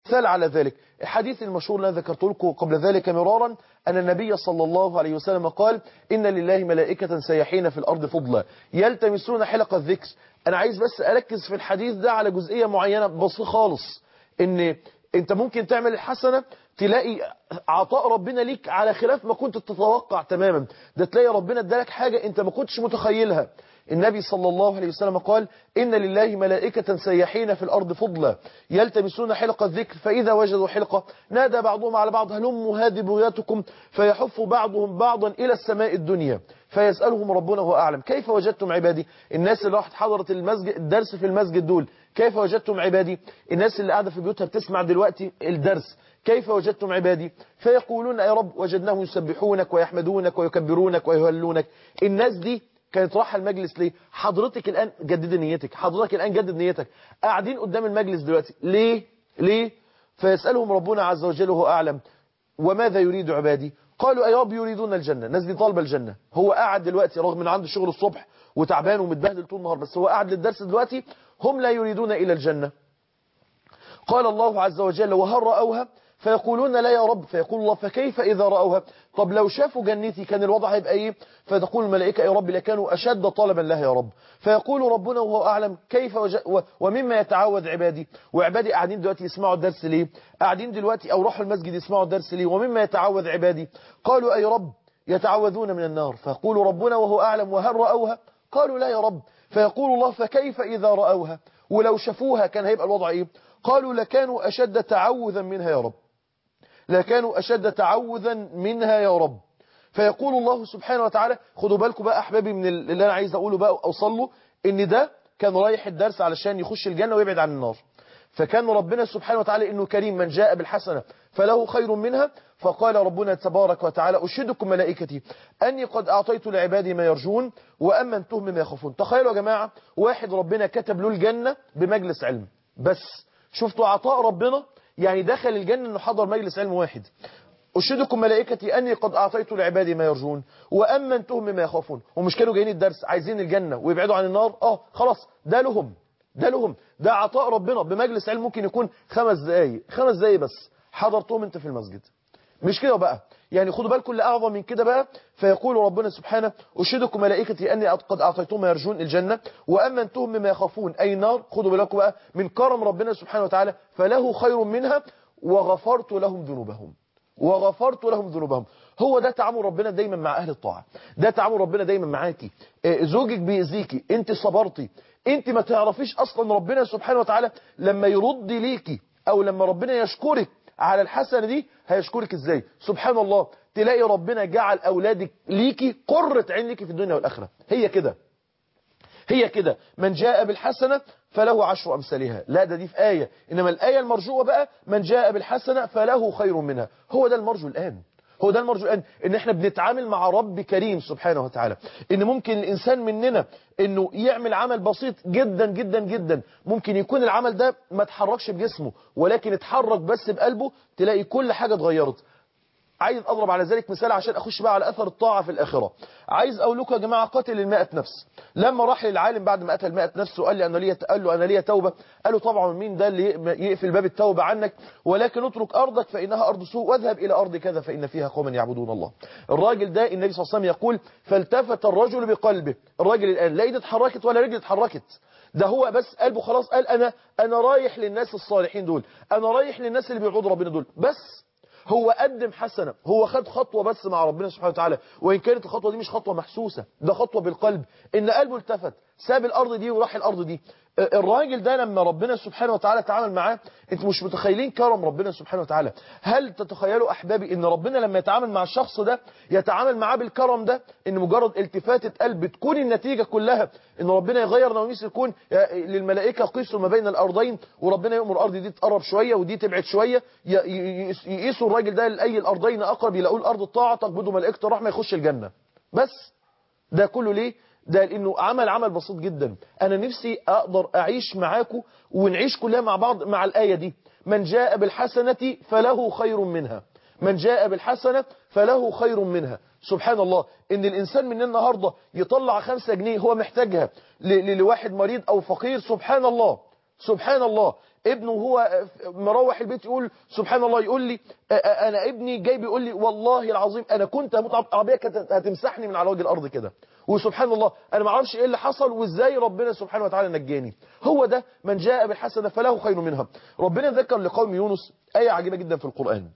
مثال على ذلك الحديث المشهور الذي ذكرت لكم قبل ذلك مرارا أن النبي صلى الله عليه وسلم قال إن لله ملائكة سيحين في الأرض فضلا يلتمسون حلق الذكر أنا عايز بس أركز في الحديث ده على جزئية معينة بسيطة خالص إن أنت ممكن تعمل الحسنة تلاقي عطاء ربنا ليك على خلاف ما كنت تتوقع تماما ده تلاقي ربنا ادالك حاجة انت ما كنتش متخيلها النبي صلى الله عليه وسلم قال إن لله ملائكة سيحين في الأرض فضلا يلتمسون حلق الذكر فإذا وجدوا حلقة نادى بعضهم على بعض هلموا هذه بغياتكم فيحف بعضهم بعضا إلى السماء الدنيا فيسألهم ربنا هو أعلم كيف وجدتم عبادي الناس اللي راحت حضرت المسجد الدرس في المسجد دول كيف وجدتم عبادي الناس اللي قاعدة في بيوتها بتسمع دلوقتي الدرس كيف وجدتم عبادي فيقولون يا رب وجدناهم يسبحونك ويحمدونك ويكبرونك ويهلونك الناس دي كانت رايحه المجلس ليه حضرتك الآن جدد نيتك حضرتك الآن جدد نيتك قاعدين قدام المجلس دلوقتي ليه ليه فيسألهم ربنا عز وجل وهو أعلم وماذا يريد عبادي قالوا يا رب يريدون الجنة الناس دي طالبة الجنة هو قاعد دلوقتي رغم ان عنده شغل الصبح وتعبان ومتبهدل طول النهار بس هو قاعد للدرس دلوقتي هم لا يريدون إلى الجنة قال الله عز وجل وهل رأوها فيقولون لا يا رب فيقول الله فكيف إذا رأوها طب لو شافوا جنتي كان الوضع هيبقى إيه فتقول الملائكة يا رب لكانوا أشد طلبا لها يا رب فيقول ربنا وهو أعلم كيف وج... و... ومما يتعود عبادي وعبادي قاعدين دلوقتي يسمعوا الدرس ليه قاعدين دلوقتي أو راحوا المسجد يسمعوا الدرس ليه ومما يتعود عبادي قالوا أي رب يتعوذون من النار فيقول ربنا وهو أعلم وهل رأوها قالوا لا يا رب فيقول الله فكيف إذا رأوها ولو شافوها كان هيبقى الوضع إيه قالوا لكانوا أشد تعوذا منها يا رب لكانوا أشد تعوذا منها يا رب فيقول الله سبحانه وتعالى خدوا بالكم بقى أحبابي من اللي أنا عايز أقوله بقى أوصل له إن ده كان رايح الدرس علشان يخش الجنة ويبعد عن النار فكان ربنا سبحانه وتعالى إنه كريم من جاء بالحسنة فله خير منها فقال ربنا تبارك وتعالى أشهدكم ملائكتي أني قد أعطيت لعبادي ما يرجون وأمنتهم مما يخافون تخيلوا يا جماعة واحد ربنا كتب له الجنة بمجلس علم بس شفتوا عطاء ربنا يعني دخل الجنة انه حضر مجلس علم واحد أشهدكم ملائكتي أني قد أعطيت لعبادي ما يرجون وأمنتهم مما يخافون ومش كانوا جايين الدرس عايزين الجنة ويبعدوا عن النار آه خلاص ده لهم ده لهم ده عطاء ربنا بمجلس علم ممكن يكون خمس دقايق خمس دقايق بس حضرتهم انت في المسجد مش كده بقى يعني خدوا بالكم اللي أعظم من كده بقى فيقول ربنا سبحانه أشهدكم ملائكتي أني قد أعطيتهم ما يرجون الجنة وأمنتهم مما يخافون أي نار خدوا بالكم بقى من كرم ربنا سبحانه وتعالى فله خير منها وغفرت لهم ذنوبهم وغفرت لهم ذنوبهم هو ده تعامل ربنا دايما مع أهل الطاعة ده تعامل ربنا دايما معاكي زوجك بيأذيكي انت صبرتي انت ما تعرفيش أصلا ربنا سبحانه وتعالى لما يرد ليكي أو لما ربنا يشكرك على الحسنة دي هيشكرك ازاي سبحان الله تلاقي ربنا جعل أولادك ليكي قرة عين ليكي في الدنيا والآخرة هي كده هي كده من جاء بالحسنة فله عشر أمثالها لا ده دي في آية إنما الآية المرجوة بقى من جاء بالحسنة فله خير منها هو ده المرجو الآن هو ده المرجو الآن إن إحنا بنتعامل مع رب كريم سبحانه وتعالى إن ممكن الإنسان مننا إنه يعمل عمل بسيط جدا جدا جدا ممكن يكون العمل ده ما تحركش بجسمه ولكن اتحرك بس بقلبه تلاقي كل حاجة اتغيرت عايز أضرب على ذلك مثال عشان أخش بقى على أثر الطاعة في الآخرة عايز أقول لكم يا جماعة قتل المائة نفس لما راح للعالم بعد ما قتل مائة نفس وقال لي أنا لي قال له أنا لي توبة قال له طبعا مين ده اللي يقفل باب التوبة عنك ولكن اترك أرضك فإنها أرض سوء واذهب إلى أرض كذا فإن فيها قوما يعبدون الله الراجل ده النبي صلى الله عليه وسلم يقول فالتفت الرجل بقلبه الراجل الآن لا ايده اتحركت ولا رجل اتحركت ده هو بس قلبه خلاص قال أنا أنا رايح للناس الصالحين دول أنا رايح للناس اللي بيعبدوا ربنا دول بس هو قدم حسنة هو خد خطوة بس مع ربنا سبحانه وتعالى وإن كانت الخطوة دي مش خطوة محسوسة ده خطوة بالقلب إن قلبه التفت ساب الأرض دي وراح الأرض دي الراجل ده لما ربنا سبحانه وتعالى تعامل معاه انتوا مش متخيلين كرم ربنا سبحانه وتعالى هل تتخيلوا أحبابي إن ربنا لما يتعامل مع الشخص ده يتعامل معاه بالكرم ده إن مجرد التفاتة قلب تكون النتيجة كلها إن ربنا يغير نواميس الكون للملائكة قيسوا ما بين الأرضين وربنا يأمر الأرض دي تقرب شوية ودي تبعد شوية يقيسوا الراجل ده لأي الأرضين أقرب يلاقوا الأرض الطاعة تقبضوا ملائكة الرحمة يخش الجنة بس ده كله ليه ده لانه عمل عمل بسيط جدا انا نفسي اقدر اعيش معاكم ونعيش كلها مع بعض مع الايه دي من جاء بالحسنه فله خير منها من جاء بالحسنه فله خير منها سبحان الله ان الانسان من النهارده يطلع خمسة جنيه هو محتاجها لواحد مريض او فقير سبحان الله سبحان الله ابنه هو مروح البيت يقول سبحان الله يقول لي انا ابني جاي بيقول لي والله العظيم انا كنت هموت عربيه كانت هتمسحني من على وجه الارض كده وسبحان الله انا ما اعرفش ايه اللي حصل وازاي ربنا سبحانه وتعالى نجاني هو ده من جاء بالحسنه فله خير منها ربنا ذكر لقوم يونس ايه عجيبه جدا في القران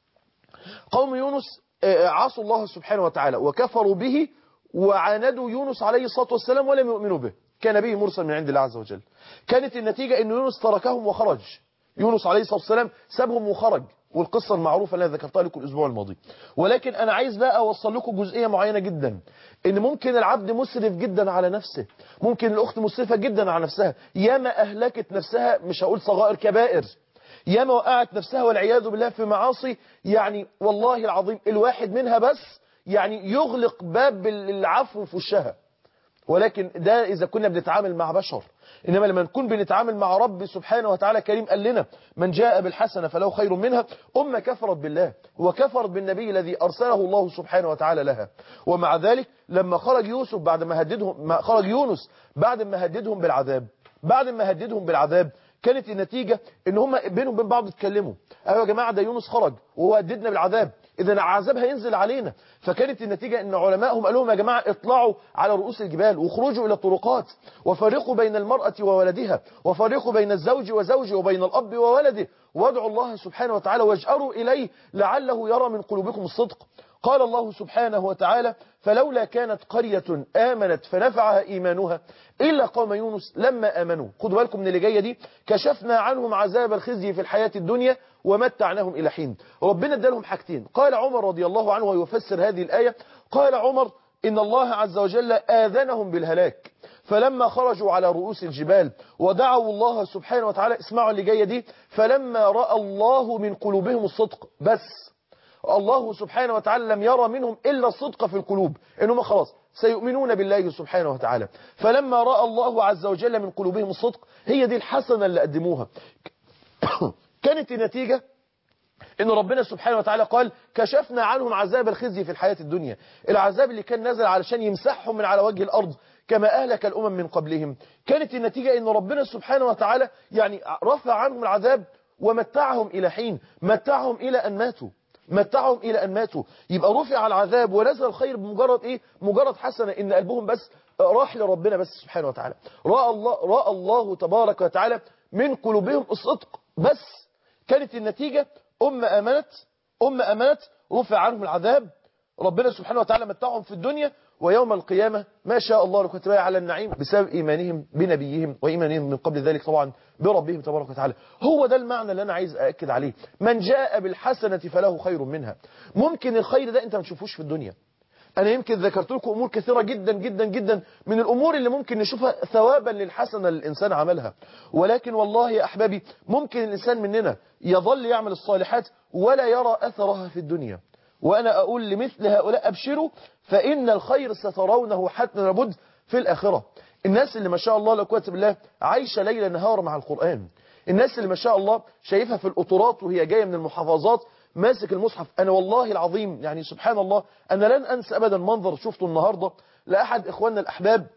قوم يونس عصوا الله سبحانه وتعالى وكفروا به وعاندوا يونس عليه الصلاه والسلام ولم يؤمنوا به كان به مرسل من عند الله عز وجل كانت النتيجة ان يونس تركهم وخرج يونس عليه الصلاة والسلام سابهم وخرج والقصة المعروفة اللي ذكرتها لكم الأسبوع الماضي ولكن أنا عايز بقى أوصل لكم جزئية معينة جدا إن ممكن العبد مسرف جدا على نفسه ممكن الأخت مسرفة جدا على نفسها ياما أهلكت نفسها مش هقول صغائر كبائر ياما وقعت نفسها والعياذ بالله في معاصي يعني والله العظيم الواحد منها بس يعني يغلق باب العفو في وشها ولكن ده إذا كنا بنتعامل مع بشر إنما لما نكون بنتعامل مع رب سبحانه وتعالى كريم قال لنا من جاء بالحسنة فله خير منها أمة كفرت بالله وكفرت بالنبي الذي أرسله الله سبحانه وتعالى لها ومع ذلك لما خرج يوسف بعد ما هددهم ما خرج يونس بعد ما هددهم بالعذاب بعد ما هددهم بالعذاب كانت النتيجة ان هم بينهم وبين بعض اتكلموا ايوه يا جماعة ده يونس خرج وهو هددنا بالعذاب اذا العذاب هينزل علينا فكانت النتيجة ان علمائهم قالوا لهم يا جماعة اطلعوا على رؤوس الجبال واخرجوا الى الطرقات وفرقوا بين المرأة وولدها وفرقوا بين الزوج وزوجه وبين الاب وولده وادعوا الله سبحانه وتعالى واجأروا اليه لعله يرى من قلوبكم الصدق قال الله سبحانه وتعالى فلولا كانت قرية آمنت فنفعها إيمانها إلا قوم يونس لما آمنوا خدوا بالكم من اللي جاية دي كشفنا عنهم عذاب الخزي في الحياة الدنيا ومتعناهم إلى حين ربنا ادالهم حاجتين قال عمر رضي الله عنه ويفسر هذه الآية قال عمر إن الله عز وجل آذنهم بالهلاك فلما خرجوا على رؤوس الجبال ودعوا الله سبحانه وتعالى اسمعوا اللي جاية دي فلما رأى الله من قلوبهم الصدق بس الله سبحانه وتعالى لم يرى منهم إلا الصدق في القلوب إنهم خلاص سيؤمنون بالله سبحانه وتعالى فلما رأى الله عز وجل من قلوبهم الصدق هي دي الحسنة اللي قدموها كانت النتيجة ان ربنا سبحانه وتعالى قال كشفنا عنهم عذاب الخزي في الحياة الدنيا العذاب اللي كان نزل علشان يمسحهم من على وجه الأرض كما أهلك الأمم من قبلهم كانت النتيجة ان ربنا سبحانه وتعالى يعني رفع عنهم العذاب ومتعهم إلى حين متعهم إلى أن ماتوا متعهم إلى أن ماتوا يبقى رفع العذاب ونزل الخير بمجرد إيه مجرد حسنة إن قلبهم بس راح لربنا بس سبحانه وتعالى رأى الله, رأى الله تبارك وتعالى من قلوبهم الصدق بس كانت النتيجة أم أمنت أم أمنت رفع عنهم العذاب ربنا سبحانه وتعالى متعهم في الدنيا ويوم القيامة ما شاء الله لكتب على النعيم بسبب إيمانهم بنبيهم وإيمانهم من قبل ذلك طبعا بربهم تبارك وتعالى هو ده المعنى اللي أنا عايز أأكد عليه من جاء بالحسنة فله خير منها ممكن الخير ده أنت ما تشوفوش في الدنيا أنا يمكن ذكرت لكم أمور كثيرة جدا جدا جدا من الأمور اللي ممكن نشوفها ثوابا للحسنة اللي الإنسان عملها ولكن والله يا أحبابي ممكن الإنسان مننا يظل يعمل الصالحات ولا يرى أثرها في الدنيا وأنا أقول لمثل هؤلاء أبشروا فإن الخير سترونه حتى لابد في الآخرة الناس اللي ما شاء الله لا قوه بالله عايشة ليل نهار مع القرآن الناس اللي ما شاء الله شايفها في القطورات وهي جاية من المحافظات ماسك المصحف أنا والله العظيم يعني سبحان الله أنا لن أنسى أبدا منظر شفته النهاردة لأحد إخواننا الأحباب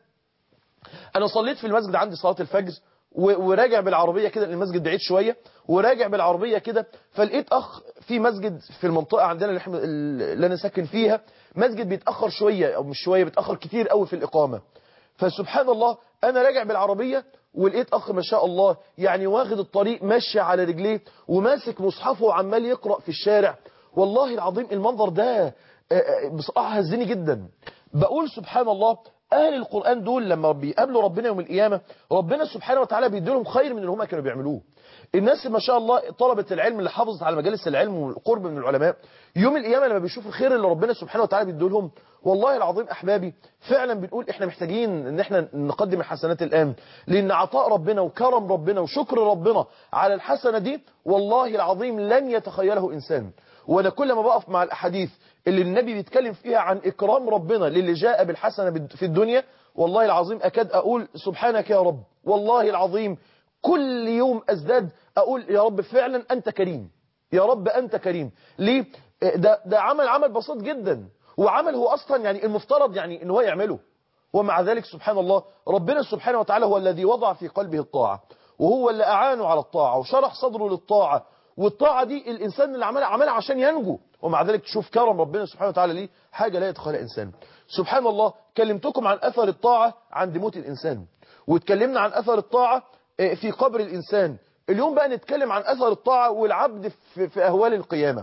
أنا صليت في المسجد عندي صلاة الفجر وراجع بالعربية كده المسجد بعيد شوية وراجع بالعربية كده فلقيت أخ في مسجد في المنطقة عندنا اللي, اللي أنا ساكن فيها مسجد بيتأخر شوية أو مش شوية بيتأخر كتير قوي في الإقامة فسبحان الله أنا راجع بالعربية ولقيت أخ ما شاء الله يعني واخد الطريق ماشي على رجليه وماسك مصحفه وعمال يقرأ في الشارع والله العظيم المنظر ده بصراحة هزني جدا بقول سبحان الله أهل القرآن دول لما بيقابلوا ربنا يوم القيامة ربنا سبحانه وتعالى بيديلهم خير من اللي هم كانوا بيعملوه الناس ما شاء الله طلبة العلم اللي حافظت على مجالس العلم والقرب من العلماء يوم القيامة لما بيشوفوا الخير اللي ربنا سبحانه وتعالى بيديلهم والله العظيم أحبابي فعلا بنقول إحنا محتاجين إن إحنا نقدم الحسنات الآن لأن عطاء ربنا وكرم ربنا وشكر ربنا على الحسنة دي والله العظيم لن يتخيله إنسان وأنا كل ما بقف مع الأحاديث اللي النبي بيتكلم فيها عن إكرام ربنا للي جاء بالحسنة في الدنيا والله العظيم أكاد أقول سبحانك يا رب والله العظيم كل يوم أزداد أقول يا رب فعلا أنت كريم يا رب أنت كريم ليه ده, ده عمل عمل بسيط جدا وعمل هو أصلا يعني المفترض يعني إن هو يعمله ومع ذلك سبحان الله ربنا سبحانه وتعالى هو الذي وضع في قلبه الطاعة وهو اللي أعانه على الطاعة وشرح صدره للطاعة والطاعة دي الإنسان اللي عملها عملها عشان ينجو ومع ذلك تشوف كرم ربنا سبحانه وتعالى ليه حاجة لا يتخيلها إنسان سبحان الله كلمتكم عن أثر الطاعة عند موت الإنسان واتكلمنا عن أثر الطاعة في قبر الإنسان اليوم بقى نتكلم عن أثر الطاعة والعبد في, في أهوال القيامة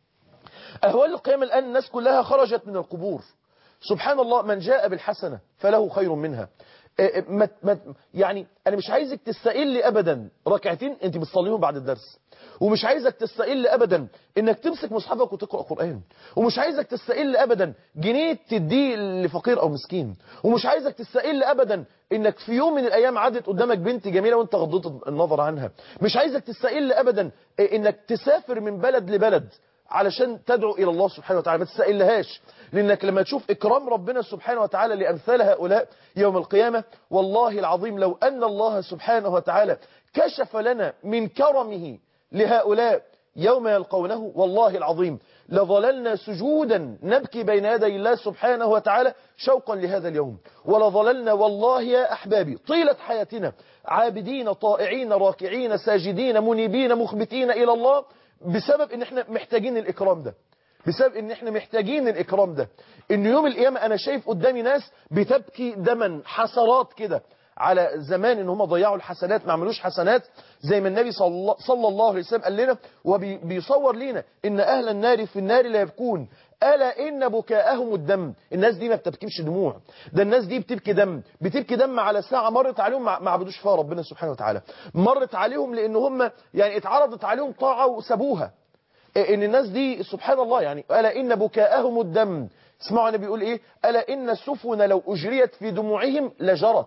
أهوال القيامة الآن الناس كلها خرجت من القبور سبحان الله من جاء بالحسنة فله خير منها ما ما يعني أنا مش عايزك تستقل أبدا ركعتين أنت بتصليهم بعد الدرس ومش عايزك تستقل أبدا إنك تمسك مصحفك وتقرأ قرآن ومش عايزك تستقل أبدا جنيه تديه لفقير أو مسكين ومش عايزك تستقل أبدا إنك في يوم من الأيام عدت قدامك بنت جميلة وأنت غضيت النظر عنها مش عايزك تستقل أبدا إنك تسافر من بلد لبلد علشان تدعو إلى الله سبحانه وتعالى ما تستقلهاش لأنك لما تشوف إكرام ربنا سبحانه وتعالى لأمثال هؤلاء يوم القيامة والله العظيم لو أن الله سبحانه وتعالى كشف لنا من كرمه لهؤلاء يوم يلقونه والله العظيم لظللنا سجودا نبكي بين يدي الله سبحانه وتعالى شوقا لهذا اليوم ولظللنا والله يا أحبابي طيلة حياتنا عابدين طائعين راكعين ساجدين منيبين مخبتين إلى الله بسبب ان احنا محتاجين الإكرام ده بسبب ان احنا محتاجين الإكرام ده ان يوم القيامة انا شايف قدامي ناس بتبكي دما حسرات كده على زمان ان هم ضيعوا الحسنات ما عملوش حسنات زي ما النبي صلى الله, صلى الله عليه وسلم قال لنا وبيصور لنا ان اهل النار في النار لا يبكون ألا إن بكاءهم الدم الناس دي ما بتبكيش دموع ده النااس دي بتبكي دم بتبكي دم على ساعة مرت عليهم ما عبدوش فيها ربنا سبحانه وتعالى مرت عليهم لأن هم يعني اتعرضت عليهم طاعة وسابوها ان الناس دي سبحان الله يعني ألا إن بكاءهم الدم اسمعوا أنا بيقول إيه ألا إن السفن لو أجريت في دموعهم لجرت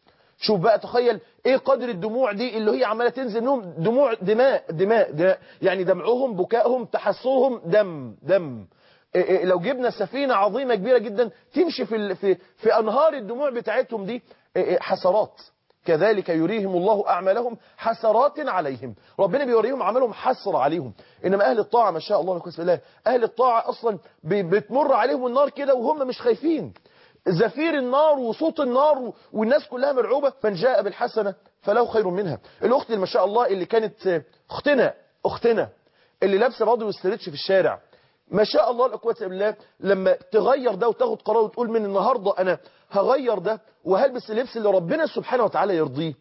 شوف بقى تخيل ايه قدر الدموع دي اللي هي عماله تنزل منهم دموع دماء دماء, دماء يعني دمعهم بكائهم تحسرهم دم دم إيه لو جبنا سفينة عظيمة كبيرة جدا تمشي في في في أنهار الدموع بتاعتهم دي حسرات كذلك يريهم الله أعمالهم حسرات عليهم ربنا بيوريهم عملهم حسرة عليهم إنما أهل الطاعة ما شاء الله لكم الله أهل الطاعة أصلا بتمر عليهم النار كده وهم مش خايفين زفير النار وصوت النار والناس كلها مرعوبة من جاء بالحسنة فله خير منها الأخت اللي ما شاء الله اللي كانت أختنا أختنا اللي لابسة برضه واسترتش في الشارع ما شاء الله الأقوى بالله لما تغير ده وتاخد قرار وتقول من النهاردة أنا هغير ده وهلبس اللبس اللي ربنا سبحانه وتعالى يرضيه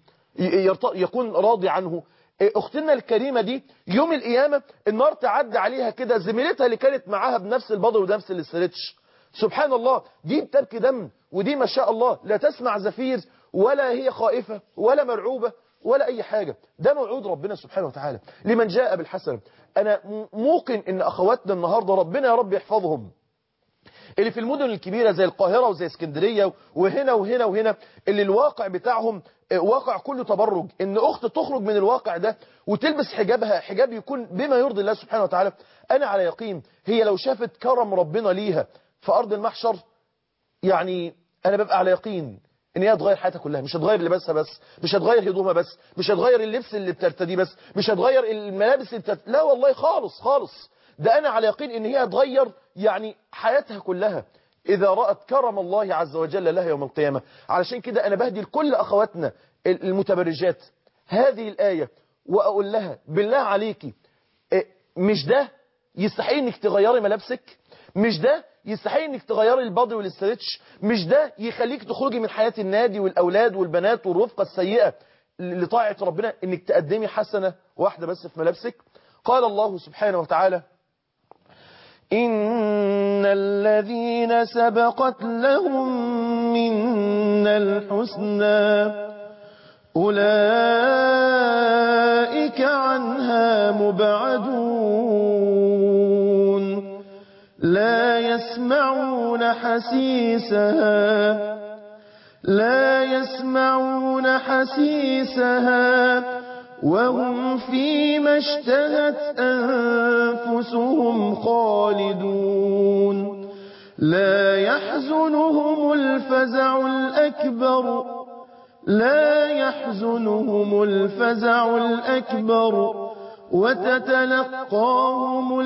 يكون راضي عنه اختنا الكريمة دي يوم القيامة النار تعدي عليها كده زميلتها اللي كانت معاها بنفس البضر ونفس الاسترتش سبحان الله دي بتبكي دم ودي ما شاء الله لا تسمع زفير ولا هي خائفة ولا مرعوبة ولا أي حاجة ده موعود ربنا سبحانه وتعالى لمن جاء بالحسنة أنا موقن إن أخواتنا النهاردة ربنا يا رب يحفظهم اللي في المدن الكبيرة زي القاهرة وزي اسكندرية وهنا وهنا وهنا اللي الواقع بتاعهم واقع كله تبرج ان اخت تخرج من الواقع ده وتلبس حجابها حجاب يكون بما يرضي الله سبحانه وتعالى انا على يقين هي لو شافت كرم ربنا ليها في ارض المحشر يعني انا ببقى على يقين ان هي هتغير حياتها كلها مش هتغير لباسها بس مش هتغير هدومها بس مش هتغير اللبس اللي بترتديه بس مش هتغير الملابس اللي بترت... لا والله خالص خالص ده انا على يقين ان هي هتغير يعني حياتها كلها إذا رأت كرم الله عز وجل لها يوم القيامة علشان كده أنا بهدي لكل أخواتنا المتبرجات هذه الآية وأقول لها بالله عليكي مش ده يستحيل انك تغيري ملابسك مش ده يستحيل انك تغيري البادي والاسترتش مش ده يخليك تخرجي من حياة النادي والأولاد والبنات والرفقة السيئة لطاعة ربنا انك تقدمي حسنة واحدة بس في ملابسك قال الله سبحانه وتعالى إن الذين سبقت لهم منا الحسنى أولئك عنها مبعدون لا يسمعون حسيسها لا يسمعون حسيسها وهم فيما اشتهت أنفسهم خالدون لا يحزنهم الفزع الأكبر لا يحزنهم الفزع الأكبر وتتلقاهم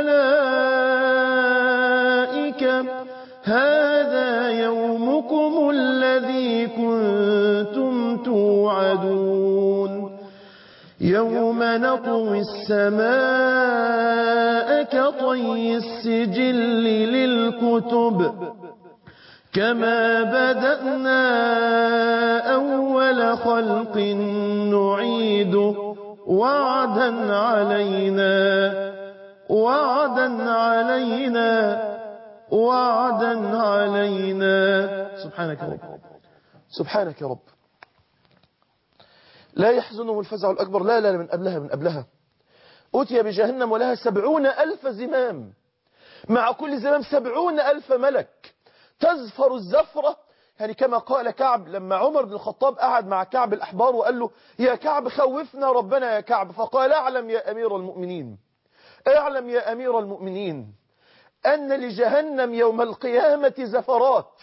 الملائكة هذا يومكم الذي كنتم توعدون يوم نطوي السماء كطي السجل للكتب كما بدأنا أول خلق نعيده وعدا علينا وعدا علينا وعدا علينا سبحانك يا رب سبحانك يا رب لا يحزنهم الفزع الأكبر لا لا من قبلها من قبلها أتي بجهنم ولها سبعون ألف زمام مع كل زمام سبعون ألف ملك تزفر الزفرة يعني كما قال كعب لما عمر بن الخطاب قعد مع كعب الأحبار وقال له يا كعب خوفنا ربنا يا كعب فقال اعلم يا أمير المؤمنين اعلم يا أمير المؤمنين أن لجهنم يوم القيامة زفرات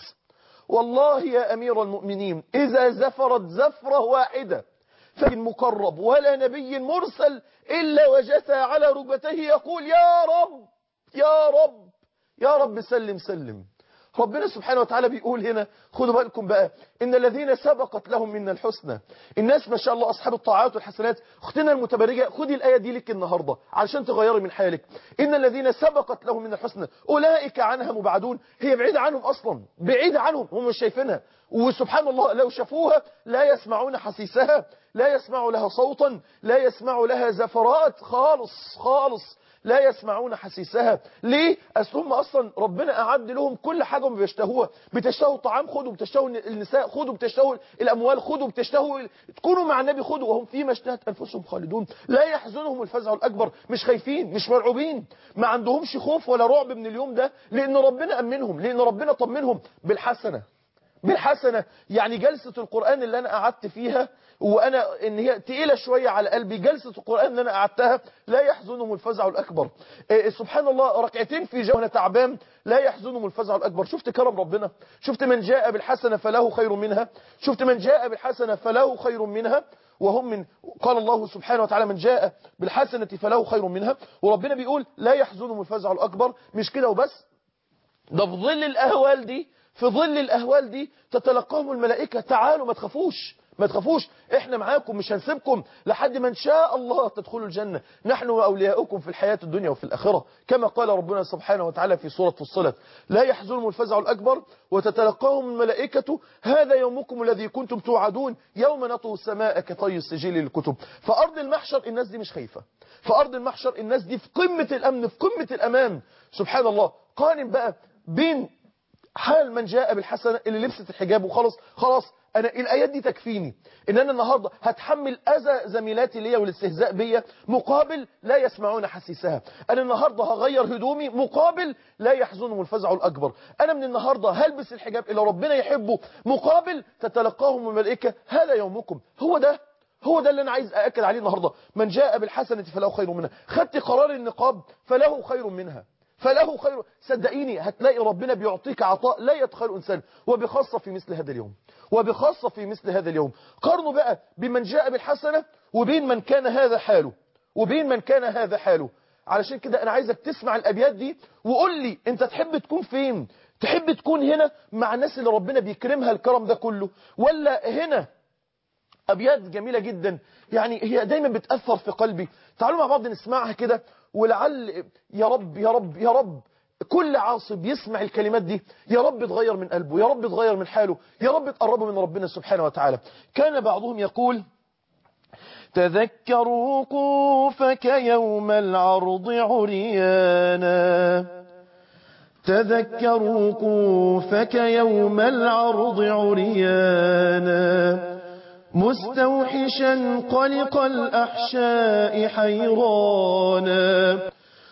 والله يا أمير المؤمنين إذا زفرت زفرة واحدة فإن مقرب ولا نبي مرسل إلا وجثى على ركبتيه يقول يا رب يا رب يا رب سلم سلم ربنا سبحانه وتعالى بيقول هنا خدوا بالكم بقى إن الذين سبقت لهم من الحسنى الناس ما شاء الله أصحاب الطاعات والحسنات اختنا المتبرجة خدي الآية دي لك النهاردة علشان تغيري من حالك إن الذين سبقت لهم من الحسنى أولئك عنها مبعدون هي بعيدة عنهم أصلا بعيدة عنهم هم مش شايفينها وسبحان الله لو شافوها لا يسمعون حسيسها لا يسمع لها صوتا لا يسمع لها زفرات خالص خالص لا يسمعون حسيسها ليه أسهم أصلا ربنا أعد لهم كل حاجة هم بيشتهوها بتشتهوا الطعام خدوا بتشتهوا النساء خدوا بتشتهوا الأموال خدوا بتشتهوا تكونوا مع النبي خدوا وهم فيما اشتهت أنفسهم خالدون لا يحزنهم الفزع الأكبر مش خايفين مش مرعوبين ما عندهمش خوف ولا رعب من اليوم ده لأن ربنا أمنهم لأن ربنا طمنهم بالحسنة بالحسنة يعني جلسة القرآن اللي أنا قعدت فيها وأنا إن هي تقيلة شوية على قلبي جلسة القرآن اللي أنا قعدتها لا يحزنهم الفزع الأكبر إيه سبحان الله ركعتين في جو أنا تعبان لا يحزنهم الفزع الأكبر شفت كرم ربنا شفت من جاء بالحسنة فله خير منها شفت من جاء بالحسنة فله خير منها وهم من قال الله سبحانه وتعالى من جاء بالحسنة فله خير منها وربنا بيقول لا يحزنهم الفزع الأكبر مش كده وبس ده في ظل الأهوال دي في ظل الأهوال دي تتلقاهم الملائكة تعالوا ما تخافوش ما تخافوش احنا معاكم مش هنسيبكم لحد ما ان شاء الله تدخلوا الجنة نحن وأولياؤكم في الحياة الدنيا وفي الآخرة كما قال ربنا سبحانه وتعالى في سورة فصلت لا يحزنهم الفزع الأكبر وتتلقاهم الملائكة هذا يومكم الذي كنتم توعدون يوم نطوا السماء كطي السجل للكتب فأرض المحشر الناس دي مش خايفة في أرض المحشر الناس دي في قمة الأمن في قمة الأمان سبحان الله قارن بقى بين حال من جاء بالحسنة اللي لبست الحجاب وخلاص خلاص أنا الآيات دي تكفيني إن أنا النهاردة هتحمل أذى زميلاتي ليا والاستهزاء بيا مقابل لا يسمعون حسيسها أنا النهاردة هغير هدومي مقابل لا يحزنهم الفزع الأكبر أنا من النهاردة هلبس الحجاب اللي ربنا يحبه مقابل تتلقاهم الملائكة هذا يومكم هو ده هو ده اللي أنا عايز أأكد عليه النهاردة من جاء بالحسنة فله خير منها خدت قرار النقاب فله خير منها فله خير صدقيني هتلاقي ربنا بيعطيك عطاء لا يتخيل إنسان وبخاصة في مثل هذا اليوم وبخاصة في مثل هذا اليوم قارنوا بقى بمن جاء بالحسنة وبين من كان هذا حاله وبين من كان هذا حاله علشان كده أنا عايزك تسمع الأبيات دي وقول لي أنت تحب تكون فين تحب تكون هنا مع الناس اللي ربنا بيكرمها الكرم ده كله ولا هنا أبيات جميلة جدا يعني هي دايما بتأثر في قلبي تعالوا مع بعض نسمعها كده ولعل يا رب يا رب يا رب كل عاصب يسمع الكلمات دي يا رب تغير من قلبه يا رب تغير من حاله يا رب تقربه من ربنا سبحانه وتعالى كان بعضهم يقول تذكر وقوفك يوم العرض عريانا تذكر وقوفك يوم العرض عريانا مستوحشا قلق الأحشاء حيرانا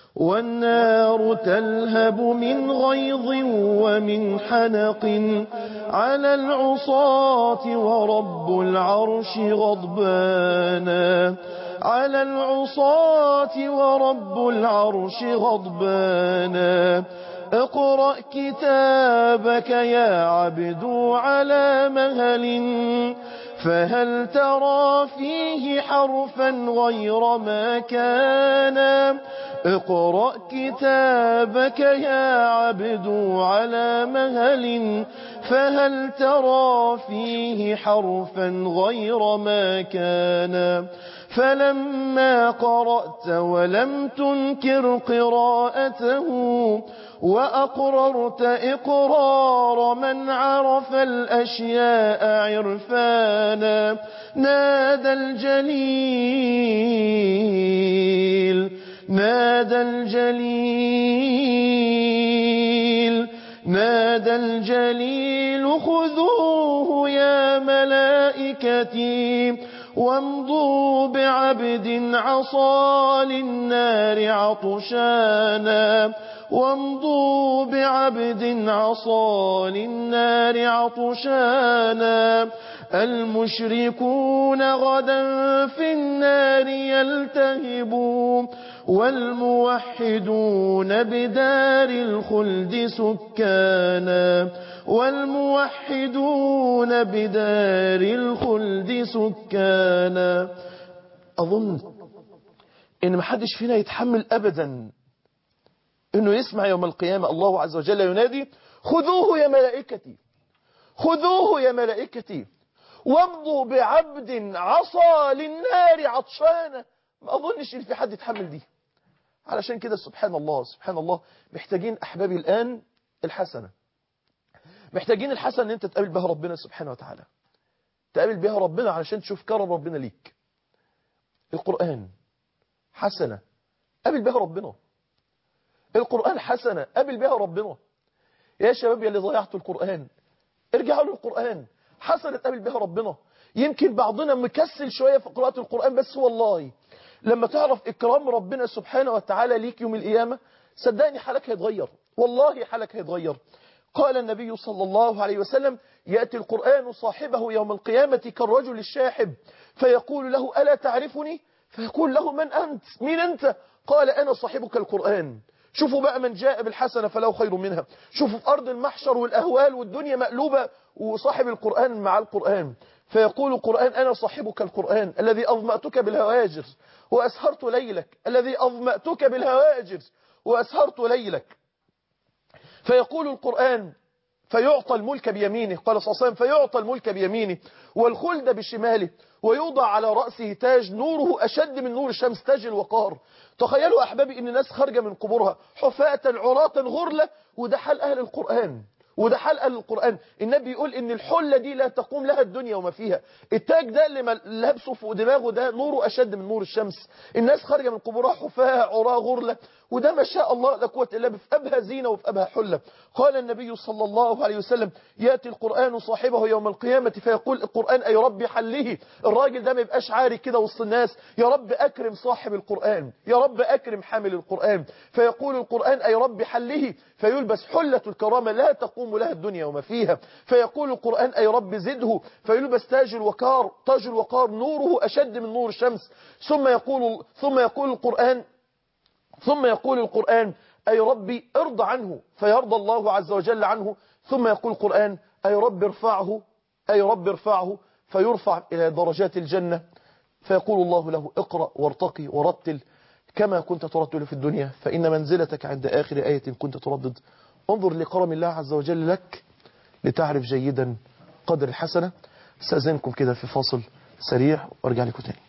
والنار تلهب من غيظ ومن حنق على العصاة ورب العرش غضبانا على العصاة ورب العرش غضبانا اقرأ كتابك يا عبد على مهل فهل ترى فيه حرفا غير ما كان اقرأ كتابك يا عبد على مهل فهل ترى فيه حرفا غير ما كان فلما قرأت ولم تنكر قراءته وأقررت إقرار من عرف الأشياء عرفانا نادى الجليل نادى الجليل نادى الجليل خذوه يا ملائكتي وامضوا بعبد عصى للنار عطشانا وامضوا بعبد عصى للنار عطشانا المشركون غدا في النار يلتهبون والموحدون بدار الخلد سكانا والموحدون بدار الخلد سكانا أظن إن محدش فينا يتحمل أبدا إنه يسمع يوم القيامة الله عز وجل ينادي خذوه يا ملائكتي خذوه يا ملائكتي وامضوا بعبد عصى للنار عطشانا ما أظنش إن في حد يتحمل دي علشان كده سبحان الله سبحان الله محتاجين أحبابي الآن الحسنة محتاجين الحسنة ان انت تقابل بها ربنا سبحانه وتعالى تقابل بها ربنا علشان تشوف كرم ربنا ليك القرآن حسنة قابل بها ربنا القرآن حسنة قابل بها ربنا يا شباب يا اللي ضيعتوا القرآن ارجعوا للقرآن حسنة قابل بها ربنا يمكن بعضنا مكسل شوية في قراءة القرآن بس والله لما تعرف إكرام ربنا سبحانه وتعالى ليك يوم القيامة صدقني حالك هيتغير والله حالك هيتغير قال النبي صلى الله عليه وسلم يأتي القرآن صاحبه يوم القيامة كالرجل الشاحب فيقول له ألا تعرفني فيقول له من أنت مين أنت قال أنا صاحبك القرآن شوفوا بقى من جاء بالحسنة فله خير منها شوفوا في أرض المحشر والأهوال والدنيا مقلوبة وصاحب القرآن مع القرآن فيقول القرآن أنا صاحبك القرآن الذي أظمأتك بالهواجر وأسهرت ليلك الذي أظمأتك بالهواجر وأسهرت ليلك فيقول القرآن فيعطى الملك بيمينه قال صلى الله عليه وسلم فيعطى الملك بيمينه والخلد بشماله ويوضع على رأسه تاج نوره أشد من نور الشمس تاج الوقار تخيلوا أحبابي أن الناس خارجة من قبورها حفاة عراة غرلة وده حال أهل القرآن وده حال أهل القرآن النبي يقول ان الحلة دي لا تقوم لها الدنيا وما فيها التاج ده اللي لابسه فوق دماغه ده نوره أشد من نور الشمس الناس خارجة من قبورها حفاة عراة غرلة وده ما شاء الله لا قوه الا في أبهى زينة وفي أبهى حلة قال النبي صلى الله عليه وسلم يأتي القرآن صاحبه يوم القيامة فيقول القرآن أي رب حله الراجل ده ما يبقاش عاري كده وسط الناس يا رب أكرم صاحب القرآن يا رب أكرم حامل القرآن فيقول القرآن أي رب حله فيلبس حلة الكرامة لا تقوم لها الدنيا وما فيها فيقول القرآن أي رب زده فيلبس تاج الوقار تاج الوقار نوره أشد من نور الشمس ثم يقول ثم يقول القرآن ثم يقول القرآن أي ربي ارضى عنه فيرضى الله عز وجل عنه ثم يقول القرآن أي رب ارفعه أي رب ارفعه فيرفع إلى درجات الجنة فيقول الله له اقرأ وارتقي ورتل كما كنت ترتل في الدنيا فإن منزلتك عند آخر آية كنت تردد انظر لكرم الله عز وجل لك لتعرف جيدا قدر الحسنة استأذنكم كده في فاصل سريع وارجع لكم تاني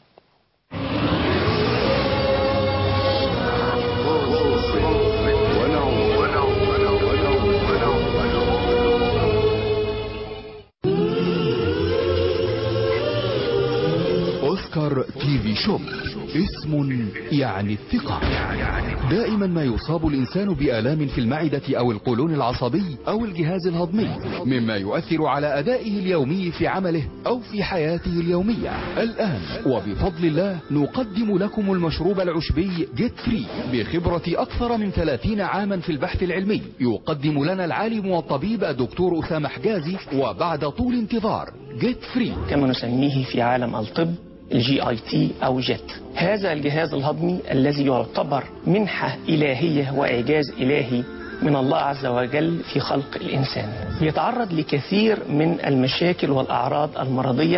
أوسكار تي في شوب اسم يعني الثقة دائما ما يصاب الإنسان بآلام في المعدة أو القولون العصبي أو الجهاز الهضمي مما يؤثر على أدائه اليومي في عمله أو في حياته اليومية الآن وبفضل الله نقدم لكم المشروب العشبي جيت فري بخبرة أكثر من 30 عاما في البحث العلمي يقدم لنا العالم والطبيب الدكتور أسامة حجازي وبعد طول انتظار جيت فري كما نسميه في عالم الطب الجي اي تي او جيت هذا الجهاز الهضمي الذي يعتبر منحة إلهية وإعجاز إلهي من الله عز وجل في خلق الإنسان يتعرض لكثير من المشاكل والأعراض المرضية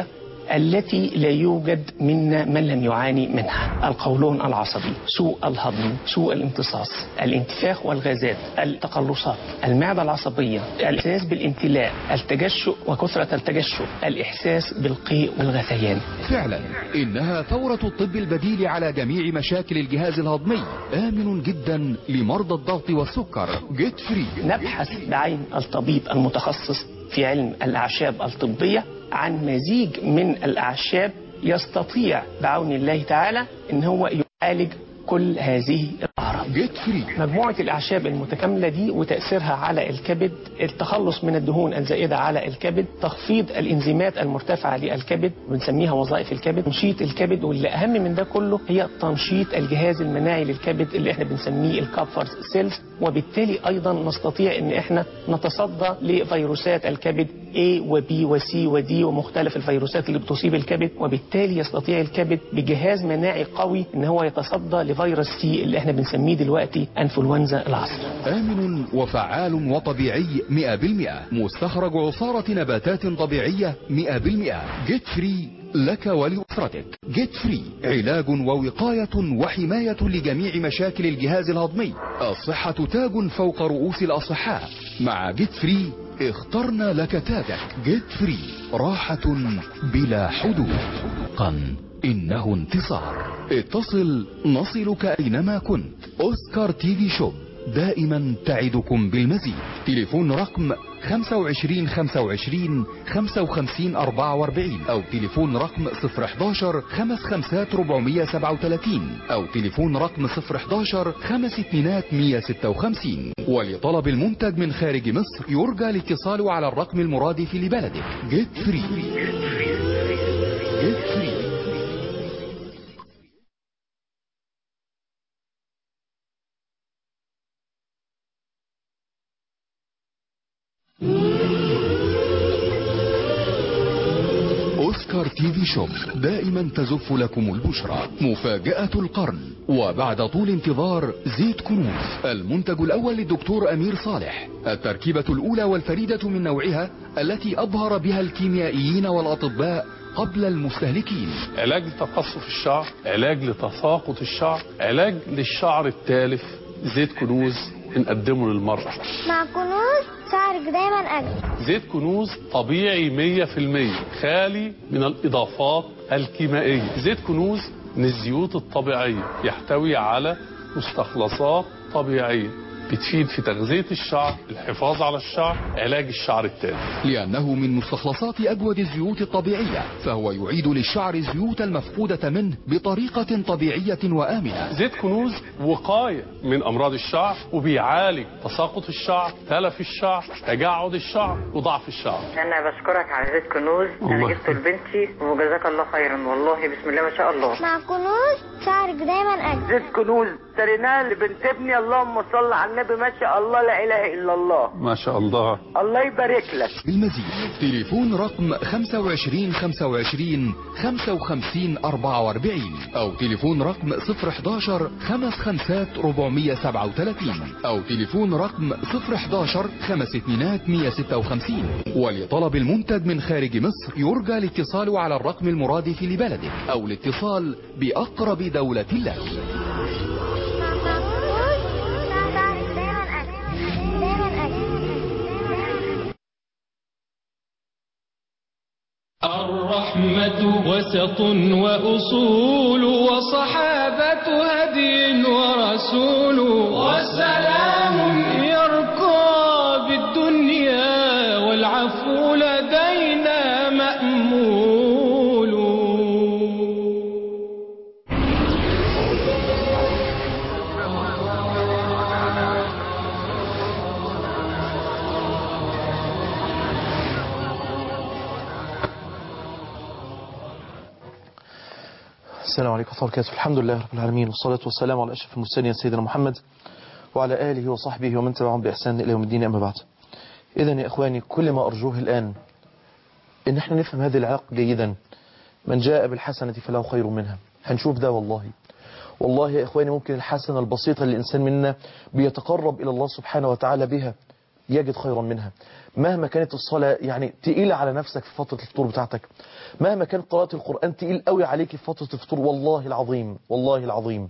التي لا يوجد منا من لم يعاني منها القولون العصبي سوء الهضم سوء الامتصاص الانتفاخ والغازات التقلصات المعدة العصبية الإحساس بالامتلاء التجشؤ وكثرة التجشؤ الإحساس بالقيء والغثيان فعلا إنها ثورة الطب البديل على جميع مشاكل الجهاز الهضمي آمن جدا لمرضى الضغط والسكر جيت فري نبحث بعين الطبيب المتخصص في علم الأعشاب الطبية عن مزيج من الأعشاب يستطيع بعون الله تعالى ان هو يعالج كل هذه الأعراض جيت فري مجموعة الأعشاب المتكاملة دي وتأثيرها على الكبد التخلص من الدهون الزائدة على الكبد تخفيض الإنزيمات المرتفعة للكبد بنسميها وظائف الكبد تنشيط الكبد واللي أهم من ده كله هي تنشيط الجهاز المناعي للكبد اللي احنا بنسميه الكابفرز سيلز وبالتالي أيضا نستطيع أن احنا نتصدى لفيروسات الكبد A و B و C و D ومختلف الفيروسات اللي بتصيب الكبد وبالتالي يستطيع الكبد بجهاز مناعي قوي ان هو يتصدى لفيروس سي اللي احنا بنسميه دلوقتي انفلونزا العصر آمن وفعال وطبيعي 100% مستخرج عصارة نباتات طبيعية 100% جيت فري لك ولأسرتك جيت فري علاج ووقاية وحماية لجميع مشاكل الجهاز الهضمي الصحة تاج فوق رؤوس الأصحاء مع جيت فري اخترنا لك تاجك جيت فري راحة بلا حدود قن إنه انتصار اتصل نصلك أينما كنت أوسكار تي في شوب دائما تعدكم بالمزيد تليفون رقم 25 25 55 44 أو تليفون رقم 011 55 437 أو تليفون رقم 011 5 2 156 ولطلب المنتج من خارج مصر يرجى الاتصال على الرقم المرادف لبلدك جيت فري جيت فري أوسكار تي في شوب دائما تزف لكم البشرى مفاجأة القرن وبعد طول انتظار زيت كنوز المنتج الأول للدكتور أمير صالح التركيبة الأولى والفريدة من نوعها التي أبهر بها الكيميائيين والأطباء قبل المستهلكين علاج لتقصف الشعر علاج لتساقط الشعر علاج للشعر التالف زيت كنوز بنقدمه للمرأة مع كنوز شعرك دايما أجمل زيت كنوز طبيعي 100% خالي من الإضافات الكيميائية زيت كنوز من الزيوت الطبيعية يحتوي على مستخلصات طبيعية بتفيد في تغذية الشعر الحفاظ على الشعر علاج الشعر التالف لأنه من مستخلصات أجود الزيوت الطبيعية فهو يعيد للشعر الزيوت المفقودة منه بطريقة طبيعية وآمنة زيت كنوز وقاية من أمراض الشعر وبيعالج تساقط الشعر تلف الشعر تجعد الشعر وضعف الشعر انا بشكرك على زيت كنوز الله. انا جبته لبنتي وجزاك الله خيرا والله بسم الله ما شاء الله مع كنوز شعرك دايما أجمل زيت كنوز اشتريناه لبنت ابني اللهم صل على النبي ما شاء الله لا اله الا الله ما شاء الله الله يبارك لك بالمزيد تليفون رقم 25 25 55 44 أو تليفون رقم 011 55 437 أو تليفون رقم 011 52 156 ولطلب المنتج من خارج مصر يرجى الاتصال على الرقم المرادف لبلدك أو الاتصال بأقرب دولة لك مع كنوز شعرك دايما أجمل دايما أجمل الرحمة وسط وأصول وصحابة هدي ورسول وسلام يرقى بالدنيا والعفو لدينا مأمول السلام عليكم ورحمة الله وبركاته الحمد لله رب العالمين والصلاة والسلام على أشرف المرسلين سيدنا محمد وعلى آله وصحبه ومن تبعهم بإحسان إلى يوم الدين أما بعد إذا يا إخواني كل ما أرجوه الآن إن احنا نفهم هذه العلاقة جيدا من جاء بالحسنة فله خير منها هنشوف ده والله والله يا إخواني ممكن الحسنة البسيطة اللي الإنسان منا بيتقرب إلى الله سبحانه وتعالى بها يجد خيرا منها مهما كانت الصلاة يعني تقيلة على نفسك في فترة الفطور بتاعتك مهما كانت قراءة القرآن تقيل قوي عليك في فترة الفطور والله العظيم والله العظيم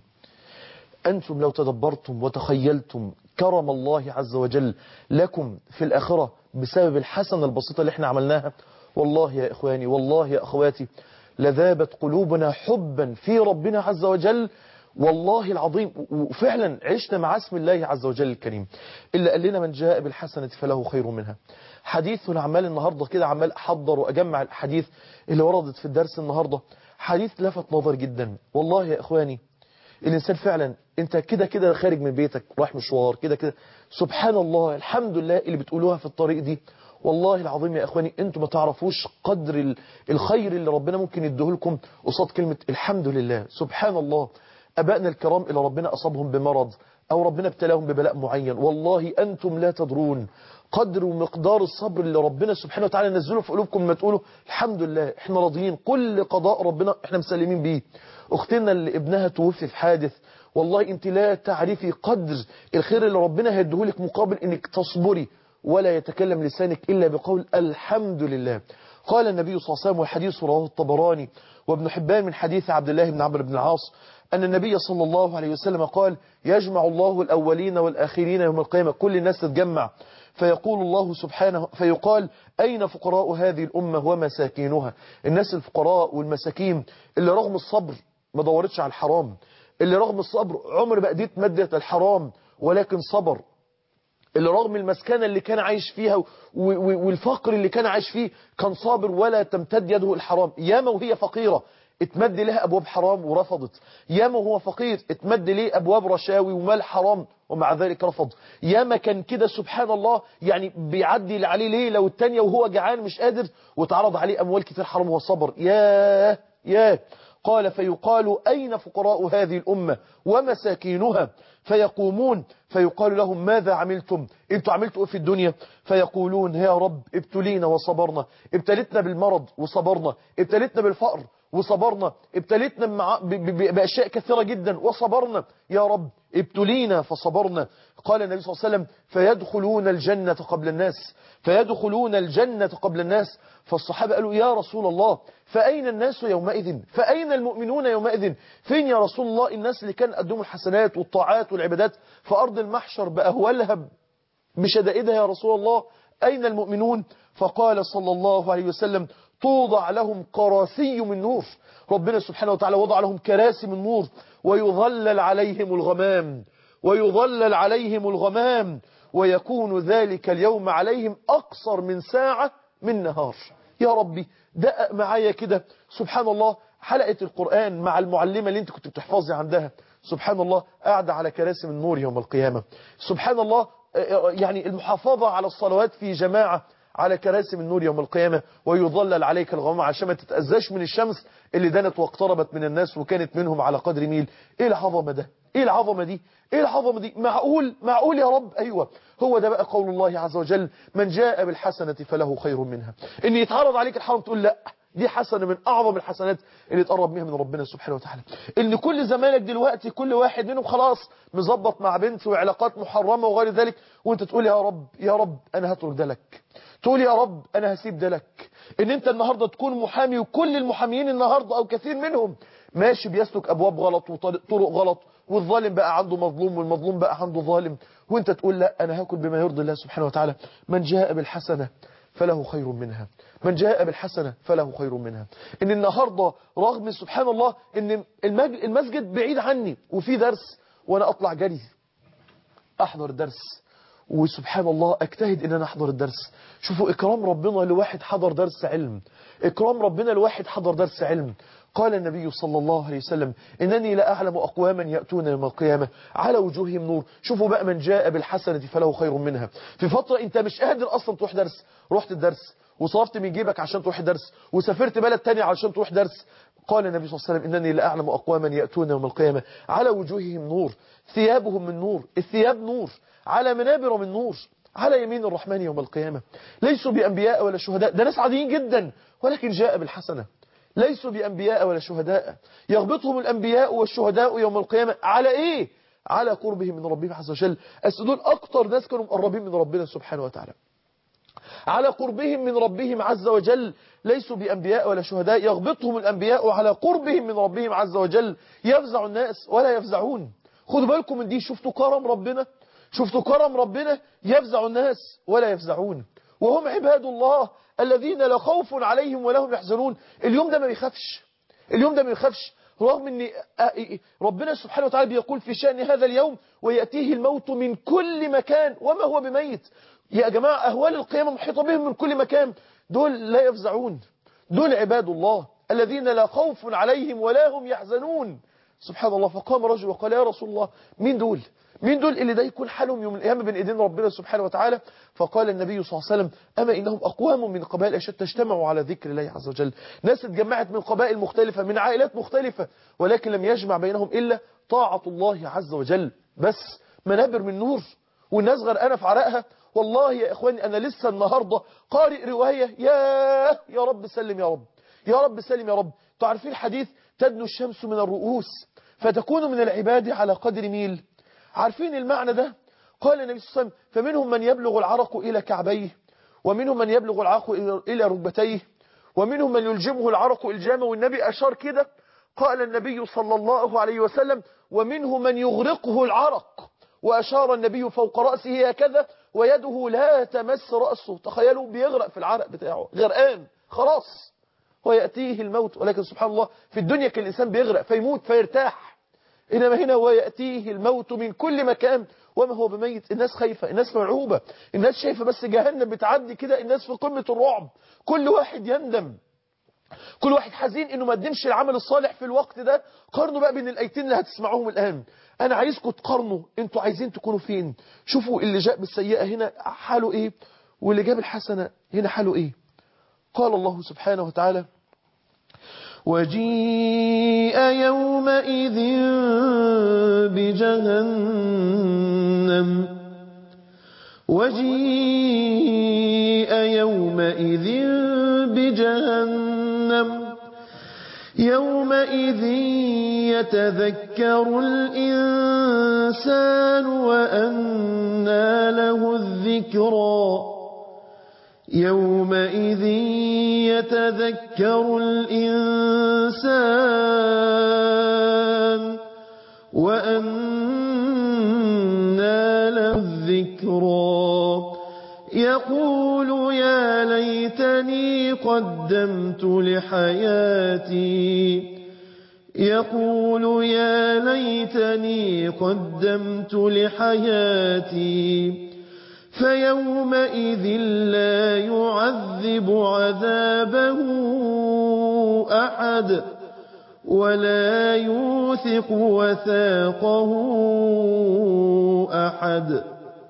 أنتم لو تدبرتم وتخيلتم كرم الله عز وجل لكم في الآخرة بسبب الحسنة البسيطة اللي احنا عملناها والله يا إخواني والله يا أخواتي لذابت قلوبنا حبا في ربنا عز وجل والله العظيم وفعلا عشنا مع اسم الله عز وجل الكريم إلا قال لنا من جاء بالحسنة فله خير منها حديث عمال النهاردة كده عمال أحضر وأجمع الحديث اللي وردت في الدرس النهاردة حديث لفت نظر جدا والله يا إخواني الإنسان فعلا أنت كده كده خارج من بيتك رايح مشوار كده كده سبحان الله الحمد لله اللي بتقولوها في الطريق دي والله العظيم يا إخواني أنتم ما تعرفوش قدر ال- الخير اللي ربنا ممكن يديه لكم قصاد كلمة الحمد لله سبحان الله أبائنا الكرام اللي ربنا أصابهم بمرض أو ربنا ابتلاهم ببلاء معين والله أنتم لا تدرون قدر ومقدار الصبر اللي ربنا سبحانه وتعالى نزله في قلوبكم لما تقولوا الحمد لله احنا راضيين كل قضاء ربنا احنا مسلمين بيه اختنا اللي ابنها توفي في حادث والله انت لا تعرفي قدر الخير اللي ربنا هيديهولك مقابل انك تصبري ولا يتكلم لسانك إلا بقول الحمد لله قال النبي صلى الله عليه وسلم وحديث رواه الطبراني وابن حبان من حديث عبد الله بن عمرو بن العاص أن النبي صلى الله عليه وسلم قال يجمع الله الأولين والآخرين يوم القيامة كل الناس تتجمع فيقول الله سبحانه فيقال أين فقراء هذه الأمة ومساكينها الناس الفقراء والمساكين اللي رغم الصبر ما دورتش على الحرام اللي رغم الصبر عمر ما أديت مادة الحرام ولكن صبر اللي رغم المسكنة اللي كان عايش فيها و- و- والفقر اللي كان عايش فيه كان صابر ولا تمتد يده الحرام ياما وهي فقيرة اتمد لها أبواب حرام ورفضت ياما وهو فقير اتمد ليه أبواب رشاوي ومال حرام ومع ذلك رفض ياما كان كده سبحان الله يعني بيعدي اللي عليه ليلة والتانية وهو جعان مش قادر وتعرض عليه أموال كتير حرام وهو صبر ياه ياه قال فيقال أين فقراء هذه الأمة ومساكينها فيقومون فيقال لهم ماذا عملتم انتوا عملتوا ايه في الدنيا فيقولون يا رب ابتلينا وصبرنا ابتلتنا بالمرض وصبرنا ابتلتنا بالفقر وصبرنا ابتلتنا مع ب- ب- بأشياء كثيرة جدا وصبرنا يا رب ابتلينا فصبرنا قال النبي صلى الله عليه وسلم فيدخلون الجنة قبل الناس فيدخلون الجنة قبل الناس فالصحابة قالوا يا رسول الله فأين الناس يومئذ فأين المؤمنون يومئذ فين يا رسول الله الناس اللي كان قدموا الحسنات والطاعات والعبادات في أرض المحشر بأهوالها بشدائدها يا رسول الله أين المؤمنون فقال صلى الله عليه وسلم توضع لهم كراسي من نور ربنا سبحانه وتعالى وضع لهم كراسي من نور ويظلل عليهم الغمام ويظلل عليهم الغمام ويكون ذلك اليوم عليهم أقصر من ساعة من نهار يا ربي دقق معايا كده سبحان الله حلقة القرآن مع المعلمة اللي انت كنت بتحفظي عندها سبحان الله قاعدة على كراسي من نور يوم القيامة سبحان الله يعني المحافظة على الصلوات في جماعة على كراسي من نور يوم القيامة ويظلل عليك الغمام عشان ما تتأذاش من الشمس اللي دنت واقتربت من الناس وكانت منهم على قدر ميل ايه العظمة ده ايه العظمة دي ايه العظمة دي معقول معقول يا رب ايوه هو ده بقى قول الله عز وجل من جاء بالحسنة فله خير منها ان يتعرض عليك الحرام تقول لا دي حسنة من أعظم الحسنات اللي تقرب بيها من ربنا سبحانه وتعالى إن كل زمانك دلوقتي كل واحد منهم خلاص مظبط مع بنت وعلاقات محرمة وغير ذلك وانت تقول يا رب يا رب أنا هترك ده لك تقول يا رب أنا هسيب ده لك إن أنت النهاردة تكون محامي وكل المحاميين النهاردة أو كثير منهم ماشي بيسلك أبواب غلط وطرق غلط والظالم بقى عنده مظلوم والمظلوم بقى عنده ظالم وانت تقول لا أنا هاكل بما يرضي الله سبحانه وتعالى من جاء بالحسنة فله خير منها من جاء بالحسنة فله خير منها ان النهاردة رغم سبحان الله ان المج- المسجد بعيد عني وفي درس وانا اطلع جري احضر درس وسبحان الله اجتهد ان انا احضر الدرس شوفوا اكرام ربنا لواحد حضر درس علم اكرام ربنا لواحد حضر درس علم قال النبي صلى الله عليه وسلم إنني لا أعلم أقواما يأتون يوم القيامة على وجوههم نور شوفوا بقى من جاء بالحسنة فله خير منها في فترة أنت مش قادر أصلا تروح درس رحت الدرس وصرفت من جيبك عشان تروح درس وسافرت بلد تاني عشان تروح درس قال النبي صلى الله عليه وسلم إنني لا أعلم أقواما يأتون يوم القيامة على وجوههم نور ثيابهم من نور الثياب نور على منابر من نور على يمين الرحمن يوم القيامة ليسوا بأنبياء ولا شهداء ده ناس عاديين جدا ولكن جاء بالحسنة ليسوا بأنبياء ولا شهداء يغبطهم الأنبياء والشهداء يوم القيامة على إيه؟ على قربهم من ربهم عز وجل أصل دول أكتر ناس كانوا مقربين من ربنا سبحانه وتعالى على قربهم من ربهم عز وجل ليسوا بأنبياء ولا شهداء يغبطهم الأنبياء على قربهم من ربهم عز وجل يفزع الناس ولا يفزعون خدوا بالكم من دي شفتوا كرم ربنا شفتوا كرم ربنا يفزع الناس ولا يفزعون وهم عباد الله الذين لا خوف عليهم ولا هم يحزنون اليوم ده ما بيخافش اليوم ده ما بيخافش رغم ان ربنا سبحانه وتعالى بيقول في شأن هذا اليوم ويأتيه الموت من كل مكان وما هو بميت يا جماعة أهوال القيامة محيطة بهم من كل مكان دول لا يفزعون دول عباد الله الذين لا خوف عليهم ولا هم يحزنون سبحان الله فقام رجل وقال يا رسول الله مين دول مين دول اللي ده يكون حالهم يوم القيامة بين ايدين ربنا سبحانه وتعالى فقال النبي صلى الله عليه وسلم أما إنهم أقوام من قبائل أشد تجتمعوا على ذكر الله عز وجل ناس اتجمعت من قبائل مختلفة من عائلات مختلفة ولكن لم يجمع بينهم إلا طاعة الله عز وجل بس منابر من نور والناس غرقانة في عرقها والله يا إخواني أنا لسه النهاردة قارئ رواية يا يا رب سلم يا رب يا رب سلم يا رب تعرفين الحديث تدنو الشمس من الرؤوس فتكون من العباد على قدر ميل عارفين المعنى ده قال النبي صلى الله عليه وسلم فمنهم من يبلغ العرق إلى كعبيه ومنهم من يبلغ العرق إلى ركبتيه ومنهم من يلجمه العرق إلجامه والنبي أشار كده قال النبي صلى الله عليه وسلم ومنهم من يغرقه العرق وأشار النبي فوق رأسه هكذا ويده لا تمس رأسه تخيلوا بيغرق في العرق بتاعه غرقان خلاص ويأتيه الموت ولكن سبحان الله في الدنيا كان الإنسان بيغرق فيموت فيرتاح إنما هنا ويأتيه الموت من كل مكان وما هو بميت الناس خايفة الناس مرعوبة الناس شايفة بس جهنم بتعدي كده الناس في قمة الرعب كل واحد يندم كل واحد حزين انه ما قدمش العمل الصالح في الوقت ده قارنوا بقى بين الايتين اللي هتسمعوهم الان انا عايزكم تقارنوا انتوا عايزين تكونوا فين شوفوا اللي جاء بالسيئة هنا حاله ايه واللي جاب الحسنة هنا حاله ايه قال الله سبحانه وتعالى وجيء يومئذ بجهنم وجيء يومئذ بجهنم يومئذ يتذكر الإنسان وأنى له الذكرى يومئذ يتذكر الإنسان وأنى له الذكرى يقول يا ليتني قدمت لحياتي يقول يا ليتني قدمت لحياتي فيومئذ لا يعذب عذابه أحد ولا يوثق وثاقه أحد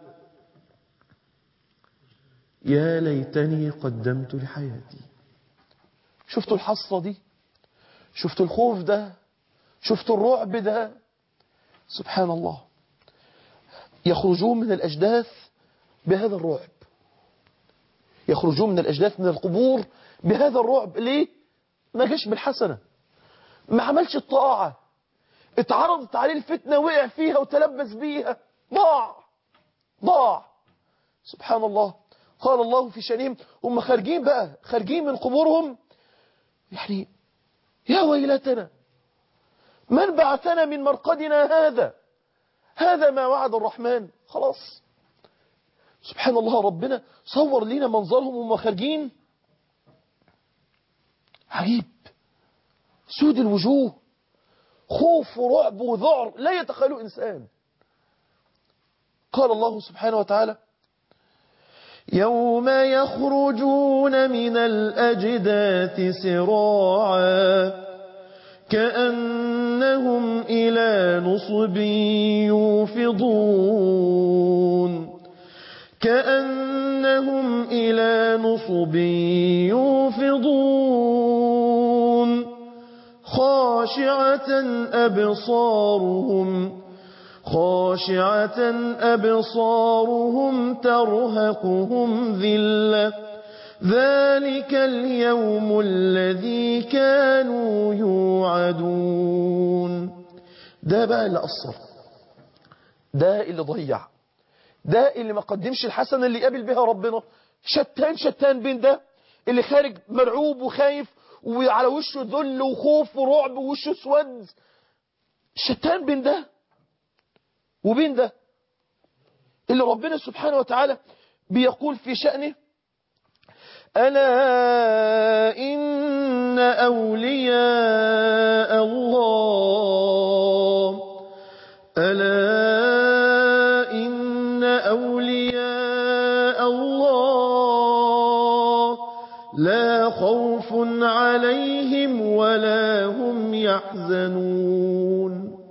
يا ليتني قدمت لحياتي شفتوا الحسرة دي شفتوا الخوف ده شفتوا الرعب ده سبحان الله يخرجون من الأجداث بهذا الرعب يخرجون من الأجداث من القبور بهذا الرعب ليه؟ ما جاش بالحسنة ما عملش الطاعة اتعرضت عليه الفتنة وقع فيها وتلبس بيها ضاع ضاع سبحان الله قال الله في شأنهم هم خارجين بقى خارجين من قبورهم يعني يا ويلتنا من بعثنا من مرقدنا هذا هذا ما وعد الرحمن خلاص سبحان الله ربنا صور لنا منظرهم وهم خارجين عجيب سود الوجوه خوف ورعب وذعر لا يتخيله إنسان قال الله سبحانه وتعالى يوم يخرجون من الأجداث سراعا كأنهم إلى نصب يوفضون كأنهم إلى نصب يوفضون خاشعة أبصارهم خاشعة أبصارهم ترهقهم ذلة ذلك اليوم الذي كانوا يوعدون ده بقى اللي أثر ده اللي ضيع ده اللي ما قدمش الحسنة اللي قابل بها ربنا شتان شتان بين ده اللي خارج مرعوب وخايف وعلى وشه ذل وخوف ورعب ووشه اسود شتان بين ده وبين ده اللي ربنا سبحانه وتعالى بيقول في شأنه ألا إن أولياء الله ألا إن أولياء الله لا خوف عليهم ولا هم يحزنون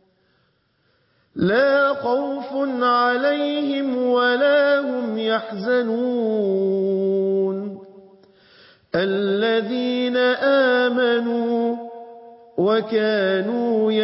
لا خوف عليهم ولا هم يحزنون الذين آمنوا وكانوا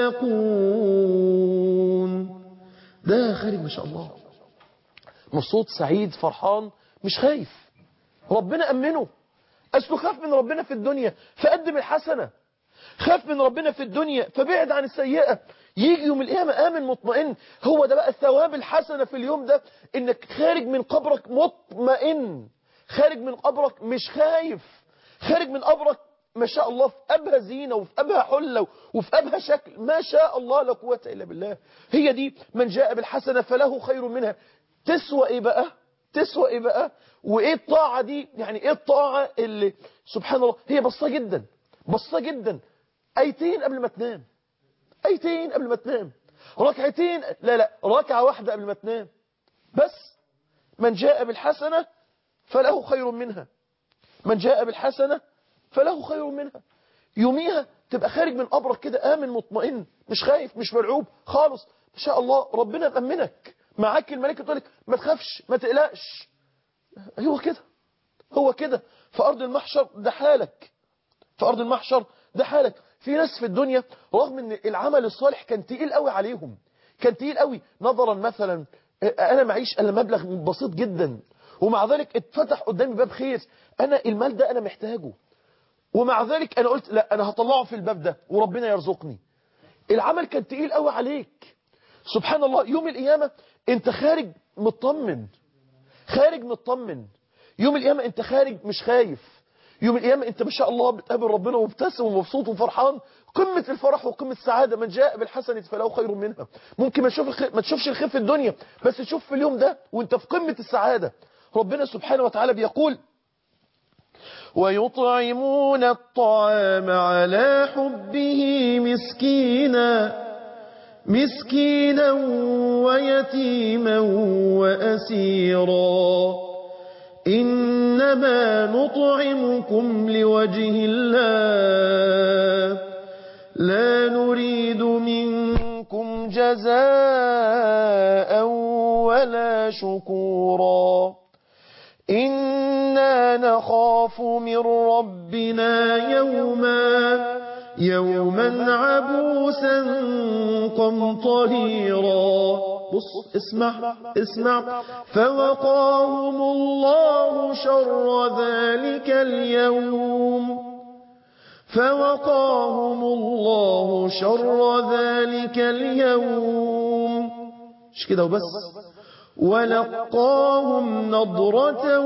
يتقون ده خارج ما شاء الله مبسوط سعيد فرحان مش خايف ربنا أمنه أصله خاف من ربنا في الدنيا فقدم الحسنة خاف من ربنا في الدنيا فبعد عن السيئة يجي يوم القيامة آمن مطمئن هو ده بقى الثواب الحسنة في اليوم ده إنك خارج من قبرك مطمئن خارج من قبرك مش خايف خارج من قبرك ما شاء الله في أبهى زينة وفي أبهى حلة وفي أبهى شكل ما شاء الله لا قوة إلا بالله هي دي من جاء بالحسنة فله خير منها تسوى إيه بقى تسوى إيه بقى وإيه الطاعة دي يعني إيه الطاعة اللي سبحان الله هي بسيطة جدا بسيطة جدا أيتين قبل ما تنام أيتين قبل ما تنام ركعتين لا لا ركعة واحدة قبل ما تنام بس من جاء بالحسنة فله خير منها من جاء بالحسنة فله خير منها يوميها تبقى خارج من قبرك كده آمن مطمئن مش خايف مش مرعوب خالص ما شاء الله ربنا مأمنك معاك الملائكة تقول لك ما تخافش ما تقلقش هو كده هو كده في أرض المحشر ده حالك في أرض المحشر ده حالك في ناس في الدنيا رغم ان العمل الصالح كان تقيل قوي عليهم كان تقيل قوي نظرا مثلا انا معيش الا مبلغ بسيط جدا ومع ذلك اتفتح قدامي باب خير انا المال ده انا محتاجه ومع ذلك انا قلت لا انا هطلعه في الباب ده وربنا يرزقني العمل كان تقيل قوي عليك سبحان الله يوم القيامة انت خارج مطمن خارج مطمن يوم القيامة انت خارج مش خايف يوم القيامة انت ما شاء الله بتقابل ربنا ومبتسم ومبسوط وفرحان قمة الفرح وقمة السعادة من جاء بالحسنة فله خير منها ممكن ما تشوف الخير ما تشوفش الخير في الدنيا بس تشوف في اليوم ده وانت في قمة السعادة ربنا سبحانه وتعالى بيقول ويطعمون الطعام على حبه مسكينا مسكينا ويتيما وأسيرا إنما نطعمكم لوجه الله لا نريد منكم جزاء ولا شكورا إنا نخاف من ربنا يوما يوما عبوسا قمطريرا بص اسمع اسمع فوقاهم الله شر ذلك اليوم فوقاهم الله شر ذلك اليوم مش كده وبس ولقاهم نضرة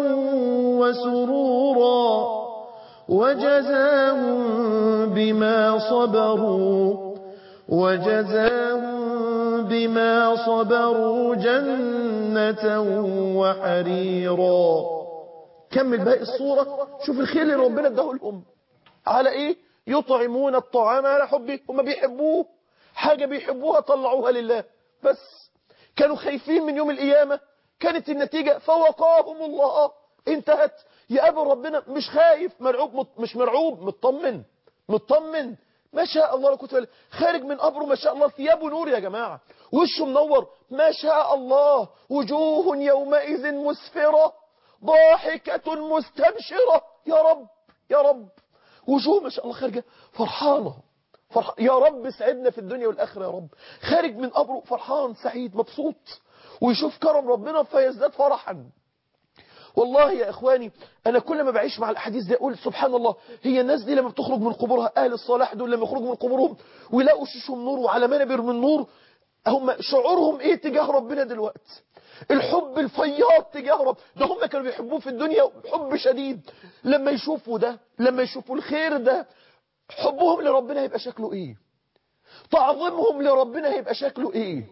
وسرورا وجزاهم بما صبروا وجزاهم بما صبروا جنة وحريرا كمل باقي الصورة شوف الخير اللي ربنا اداه لهم على ايه يطعمون الطعام على حبه هم بيحبوه حاجة بيحبوها طلعوها لله بس كانوا خايفين من يوم القيامة كانت النتيجة فوقاهم الله انتهت يقابل ربنا مش خايف مرعوب مش مرعوب مطمن مطمن ما شاء الله كنت خارج من قبره ما شاء الله ثيابه نور يا جماعة وشه منور ما شاء الله وجوه يومئذ مسفرة ضاحكة مستبشرة يا رب يا رب وجوه ما شاء الله خارجة فرحانة فرح... يا رب سعدنا في الدنيا والآخرة يا رب خارج من قبره فرحان سعيد مبسوط ويشوف كرم ربنا فيزداد فرحا والله يا إخواني أنا كل ما بعيش مع الأحاديث دي أقول سبحان الله هي الناس دي لما بتخرج من قبورها أهل الصلاح دول لما يخرجوا من قبورهم ويلاقوا شيشهم نور وعلى منابر من نور هم شعورهم ايه تجاه ربنا دلوقتي الحب الفياض تجاه رب ده هم كانوا بيحبوه في الدنيا حب شديد لما يشوفوا ده لما يشوفوا الخير ده حبهم لربنا هيبقى شكله ايه تعظيمهم لربنا هيبقى شكله ايه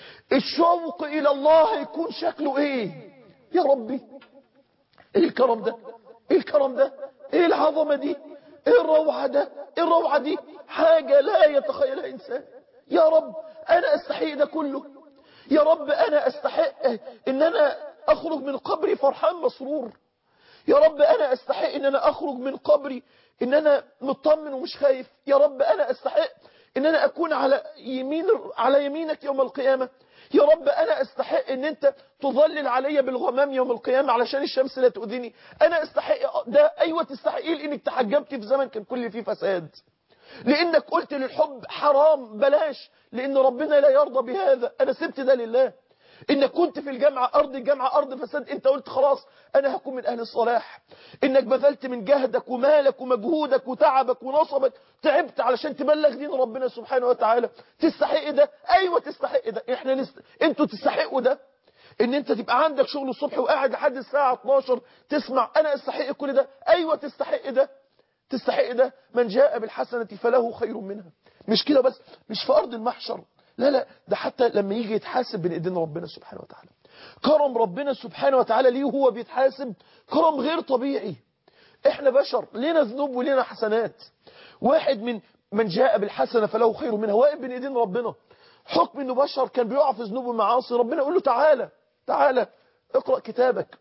الشوق الى الله هيكون شكله ايه يا ربي ايه الكرم ده ايه الكرم ده ايه العظمة دي ايه الروعة ده ايه الروعة دي حاجة لا يتخيلها انسان يا رب انا استحق ده كله يا رب انا استحق ان انا اخرج من قبري فرحان مسرور يا رب انا استحق ان انا اخرج من قبري ان انا مطمن ومش خايف يا رب انا استحق ان انا اكون على يمين على يمينك يوم القيامة يا رب انا استحق ان انت تظلل علي بالغمام يوم القيامة علشان الشمس لا تؤذيني انا استحق ده ايوه تستحقي لانك تحجبت في زمن كان كل فيه فساد لانك قلت للحب حرام بلاش لان ربنا لا يرضى بهذا انا سبت ده لله انك كنت في الجامعة ارض الجامعة ارض فساد انت قلت خلاص انا هكون من اهل الصلاح انك بذلت من جهدك ومالك ومجهودك وتعبك ونصبك تعبت علشان تبلغ دين ربنا سبحانه وتعالى تستحق ده ايوه تستحق ده احنا نست... انتوا تستحقوا ده ان انت تبقى عندك شغل الصبح وقاعد لحد الساعة 12 تسمع انا استحق كل ده ايوه تستحق ده تستحق ده من جاء بالحسنة فله خير منها مش كده بس مش في ارض المحشر لا لا ده حتى لما يجي يتحاسب بين ايدين ربنا سبحانه وتعالى كرم ربنا سبحانه وتعالى ليه وهو بيتحاسب كرم غير طبيعي احنا بشر لنا ذنوب ولنا حسنات واحد من من جاء بالحسنة فله خير منها واقف بين ايدين ربنا حكم انه بشر كان بيقع في ذنوب ومعاصي ربنا يقول له تعالى تعالى اقرأ كتابك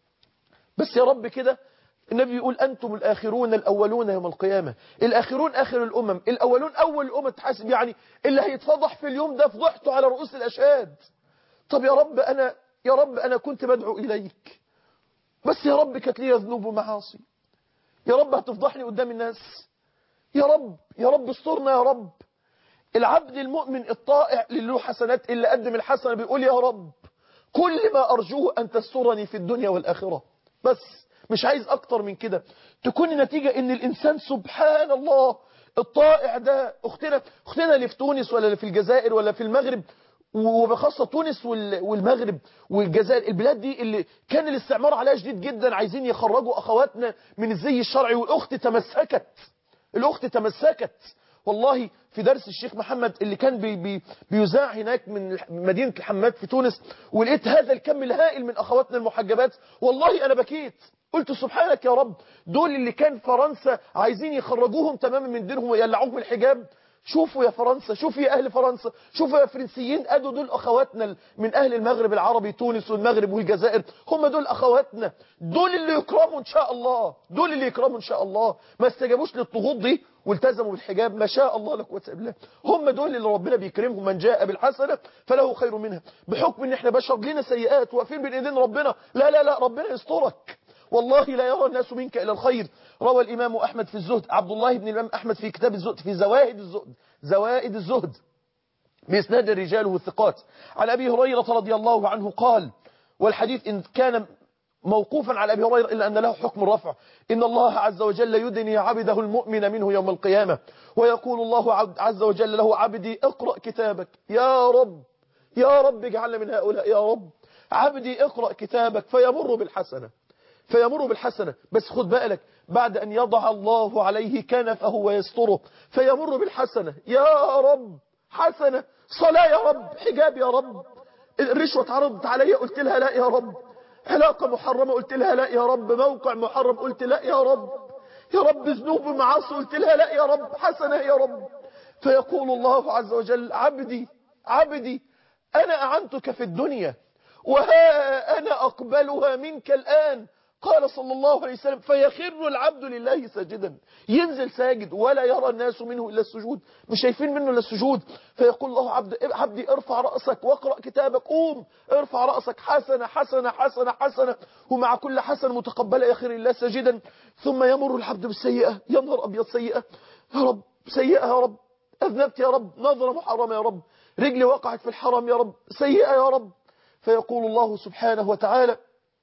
بس يا رب كده النبي يقول أنتم الآخرون الأولون يوم القيامة الآخرون آخر الأمم الأولون أول الأمم تحاسب يعني اللي هيتفضح في اليوم ده فضحته على رؤوس الأشهاد طب يا رب أنا يا رب أنا كنت بدعو إليك بس يا رب كانت لي ذنوب ومعاصي يا رب هتفضحني قدام الناس يا رب يا رب استرنا يا رب العبد المؤمن الطائع اللي له حسنات اللي قدم الحسنة بيقول يا رب كل ما أرجوه أن تسترني في الدنيا والآخرة بس مش عايز أكتر من كده تكون النتيجة إن الإنسان سبحان الله الطائع ده أختنا, أختنا اللي في تونس ولا اللي في الجزائر ولا في المغرب وبخاصة تونس والمغرب والجزائر البلاد دي اللي كان الاستعمار عليها شديد جدا عايزين يخرجوا أخواتنا من الزي الشرعي والأخت تمسكت الأخت تمسكت والله في درس الشيخ محمد اللي كان بي بي بيذاع هناك من مدينة الحماد في تونس ولقيت هذا الكم الهائل من أخواتنا المحجبات والله أنا بكيت قلت سبحانك يا رب دول اللي كان فرنسا عايزين يخرجوهم تماما من دينهم ويقلعوهم الحجاب شوفوا يا فرنسا شوفوا يا أهل فرنسا شوفوا يا فرنسيين أدوا دول أخواتنا من أهل المغرب العربي تونس والمغرب والجزائر هم دول أخواتنا دول اللي يكرموا إن شاء الله دول اللي يكرموا إن شاء الله ما استجابوش للضغوط دي والتزموا بالحجاب ما شاء الله لك وتسأل هم دول اللي ربنا بيكرمهم من جاء بالحسنة فله خير منها بحكم ان احنا بشر لنا سيئات واقفين بين ايدين ربنا لا لا لا ربنا يسترك والله لا يرى الناس منك إلى الخير روى الإمام أحمد في الزهد عبد الله بن الإمام أحمد في كتاب الزهد في زوائد الزهد زوائد الزهد بإسناد الرجال والثقات عن أبي هريرة رضي الله عنه قال والحديث إن كان موقوفا على أبي هريرة إلا أن له حكم الرفع إن الله عز وجل يدني عبده المؤمن منه يوم القيامة ويقول الله عز وجل له عبدي اقرأ كتابك يا رب يا رب اجعلنا من هؤلاء يا رب عبدي اقرأ كتابك فيمر بالحسنة فيمر بالحسنة بس خد بالك بعد أن يضع الله عليه كنفه ويستره فيمر بالحسنة يا رب حسنة صلاة يا رب حجاب يا رب الرشوة اتعرضت علي قلت لها لا يا رب علاقة محرمة قلت لها لا يا رب موقع محرم قلت لا يا رب يا رب ذنوب ومعاصي قلت لها لا يا رب حسنة يا رب فيقول الله عز وجل عبدي عبدي أنا أعنتك في الدنيا وها أنا أقبلها منك الآن قال صلى الله عليه وسلم فيخر العبد لله ساجدا ينزل ساجد ولا يرى الناس منه إلا السجود مش شايفين منه إلا السجود فيقول الله عبد عبدي ارفع رأسك واقرأ كتابك قوم ارفع رأسك حسنة حسنة حسنة حسنة ومع كل حسنة متقبلة يخر الله ساجدا ثم يمر العبد بالسيئة يا نهار أبيض سيئة يا رب سيئة يا رب أذنبت يا رب نظرة محرمة يا رب رجلي وقعت في الحرم يا رب سيئة يا رب فيقول الله سبحانه وتعالى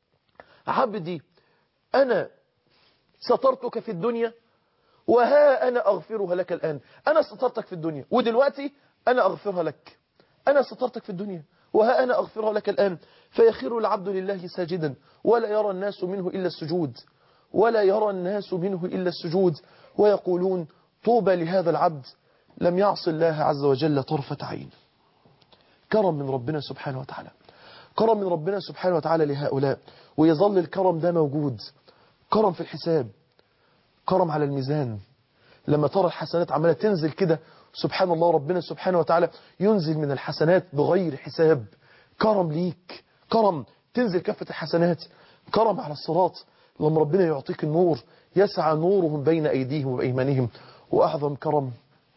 عبدي أنا سترتك في الدنيا وها أنا أغفرها لك الآن أنا سترتك في الدنيا ودلوقتي أنا أغفرها لك أنا سترتك في الدنيا وها أنا أغفرها لك الآن فيخر العبد لله ساجدا ولا يرى الناس منه إلا السجود ولا يرى الناس منه إلا السجود ويقولون طوبى لهذا العبد لم يعص الله عز وجل طرفة عين كرم من ربنا سبحانه وتعالى كرم من ربنا سبحانه وتعالى لهؤلاء ويظل الكرم ده موجود كرم في الحساب كرم على الميزان لما ترى الحسنات عمالة تنزل كده سبحان الله ربنا سبحانه وتعالى ينزل من الحسنات بغير حساب كرم ليك كرم تنزل كفة الحسنات كرم على الصراط لما ربنا يعطيك النور يسعى نورهم بين أيديهم وبأيمانهم وأعظم كرم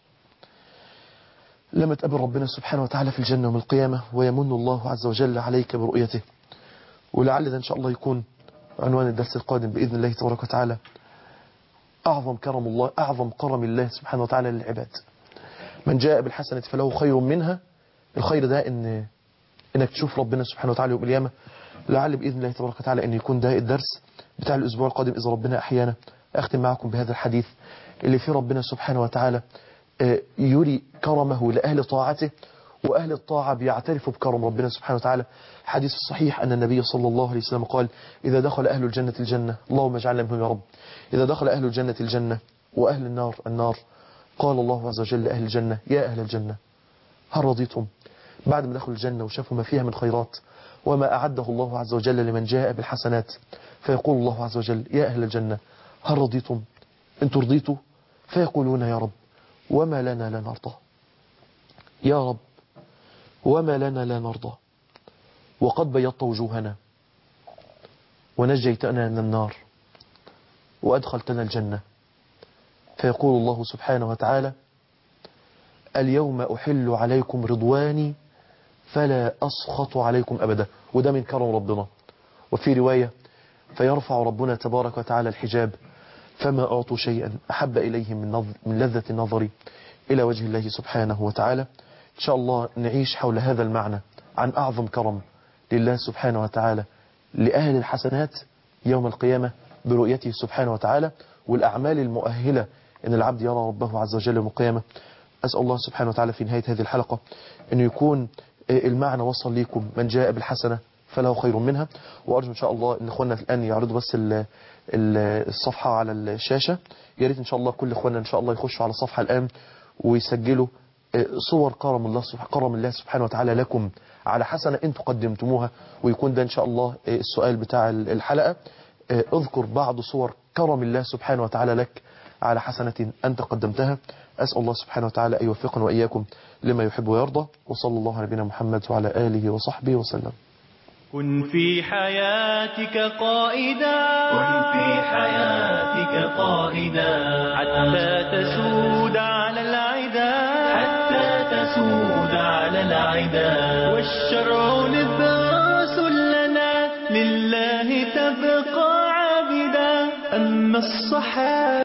لما تقابل ربنا سبحانه وتعالى في الجنة يوم القيامة ويمن الله عز وجل عليك برؤيته ولعل ده إن شاء الله يكون عنوان الدرس القادم بإذن الله تبارك وتعالى أعظم كرم الله أعظم كرم الله سبحانه وتعالى للعباد من جاء بالحسنة فله خير منها الخير ده إن إنك تشوف ربنا سبحانه وتعالى يوم القيامة لعل بإذن الله تبارك وتعالى أن يكون ده الدرس بتاع الأسبوع القادم إذا ربنا أحيانا أختم معكم بهذا الحديث اللي فيه ربنا سبحانه وتعالى يري كرمه لأهل طاعته وأهل الطاعة بيعترفوا بكرم ربنا سبحانه وتعالى حديث الصحيح أن النبي صلى الله عليه وسلم قال إذا دخل أهل الجنة الجنة اللهم اجعلنا منهم يا رب إذا دخل أهل الجنة الجنة وأهل النار النار قال الله عز وجل لأهل الجنة يا أهل الجنة هل رضيتم بعد ما دخلوا الجنة وشافوا ما فيها من خيرات وما أعده الله عز وجل لمن جاء بالحسنات فيقول الله عز وجل يا أهل الجنة هل رضيتم إن ترضيتوا فيقولون يا رب وما لنا لا نرضى يا رب وما لنا لا نرضى وقد بيضت وجوهنا ونجيتنا من النار وأدخلتنا الجنة فيقول الله سبحانه وتعالى اليوم أحل عليكم رضواني فلا أسخط عليكم أبدا وده من كرم ربنا وفي رواية فيرفع ربنا تبارك وتعالى الحجاب فما أعطوا شيئا أحب إليهم من, نظ... من لذة النظر إلى وجه الله سبحانه وتعالى إن شاء الله نعيش حول هذا المعنى عن أعظم كرم لله سبحانه وتعالى لأهل الحسنات يوم القيامة برؤيته سبحانه وتعالى والأعمال المؤهلة أن العبد يرى ربه عز وجل يوم القيامة أسأل الله سبحانه وتعالى في نهاية هذه الحلقة أن يكون المعنى وصل ليكم من جاء بالحسنة فله خير منها وأرجو إن شاء الله أن إخواننا الآن يعرضوا بس ال الصفحة على الشاشة يا ريت إن شاء الله كل إخواننا إن شاء الله يخشوا على الصفحة الآن ويسجلوا صور كرم الله كرم الله سبحانه وتعالى لكم على حسنة أنتم قدمتموها ويكون ده إن شاء الله السؤال بتاع الحلقة اذكر بعض صور كرم الله سبحانه وتعالى لك على حسنة أنت قدمتها أسأل الله سبحانه وتعالى أن يوفقنا وإياكم لما يحب ويرضى وصلى الله على نبينا محمد وعلى آله وصحبه وسلم كن في حياتك قائدا كن في حياتك قائدا حتى تسود على العدا حتى تسود على العدا والشرع لباس لنا لله تبقى عابدا أما الصحابة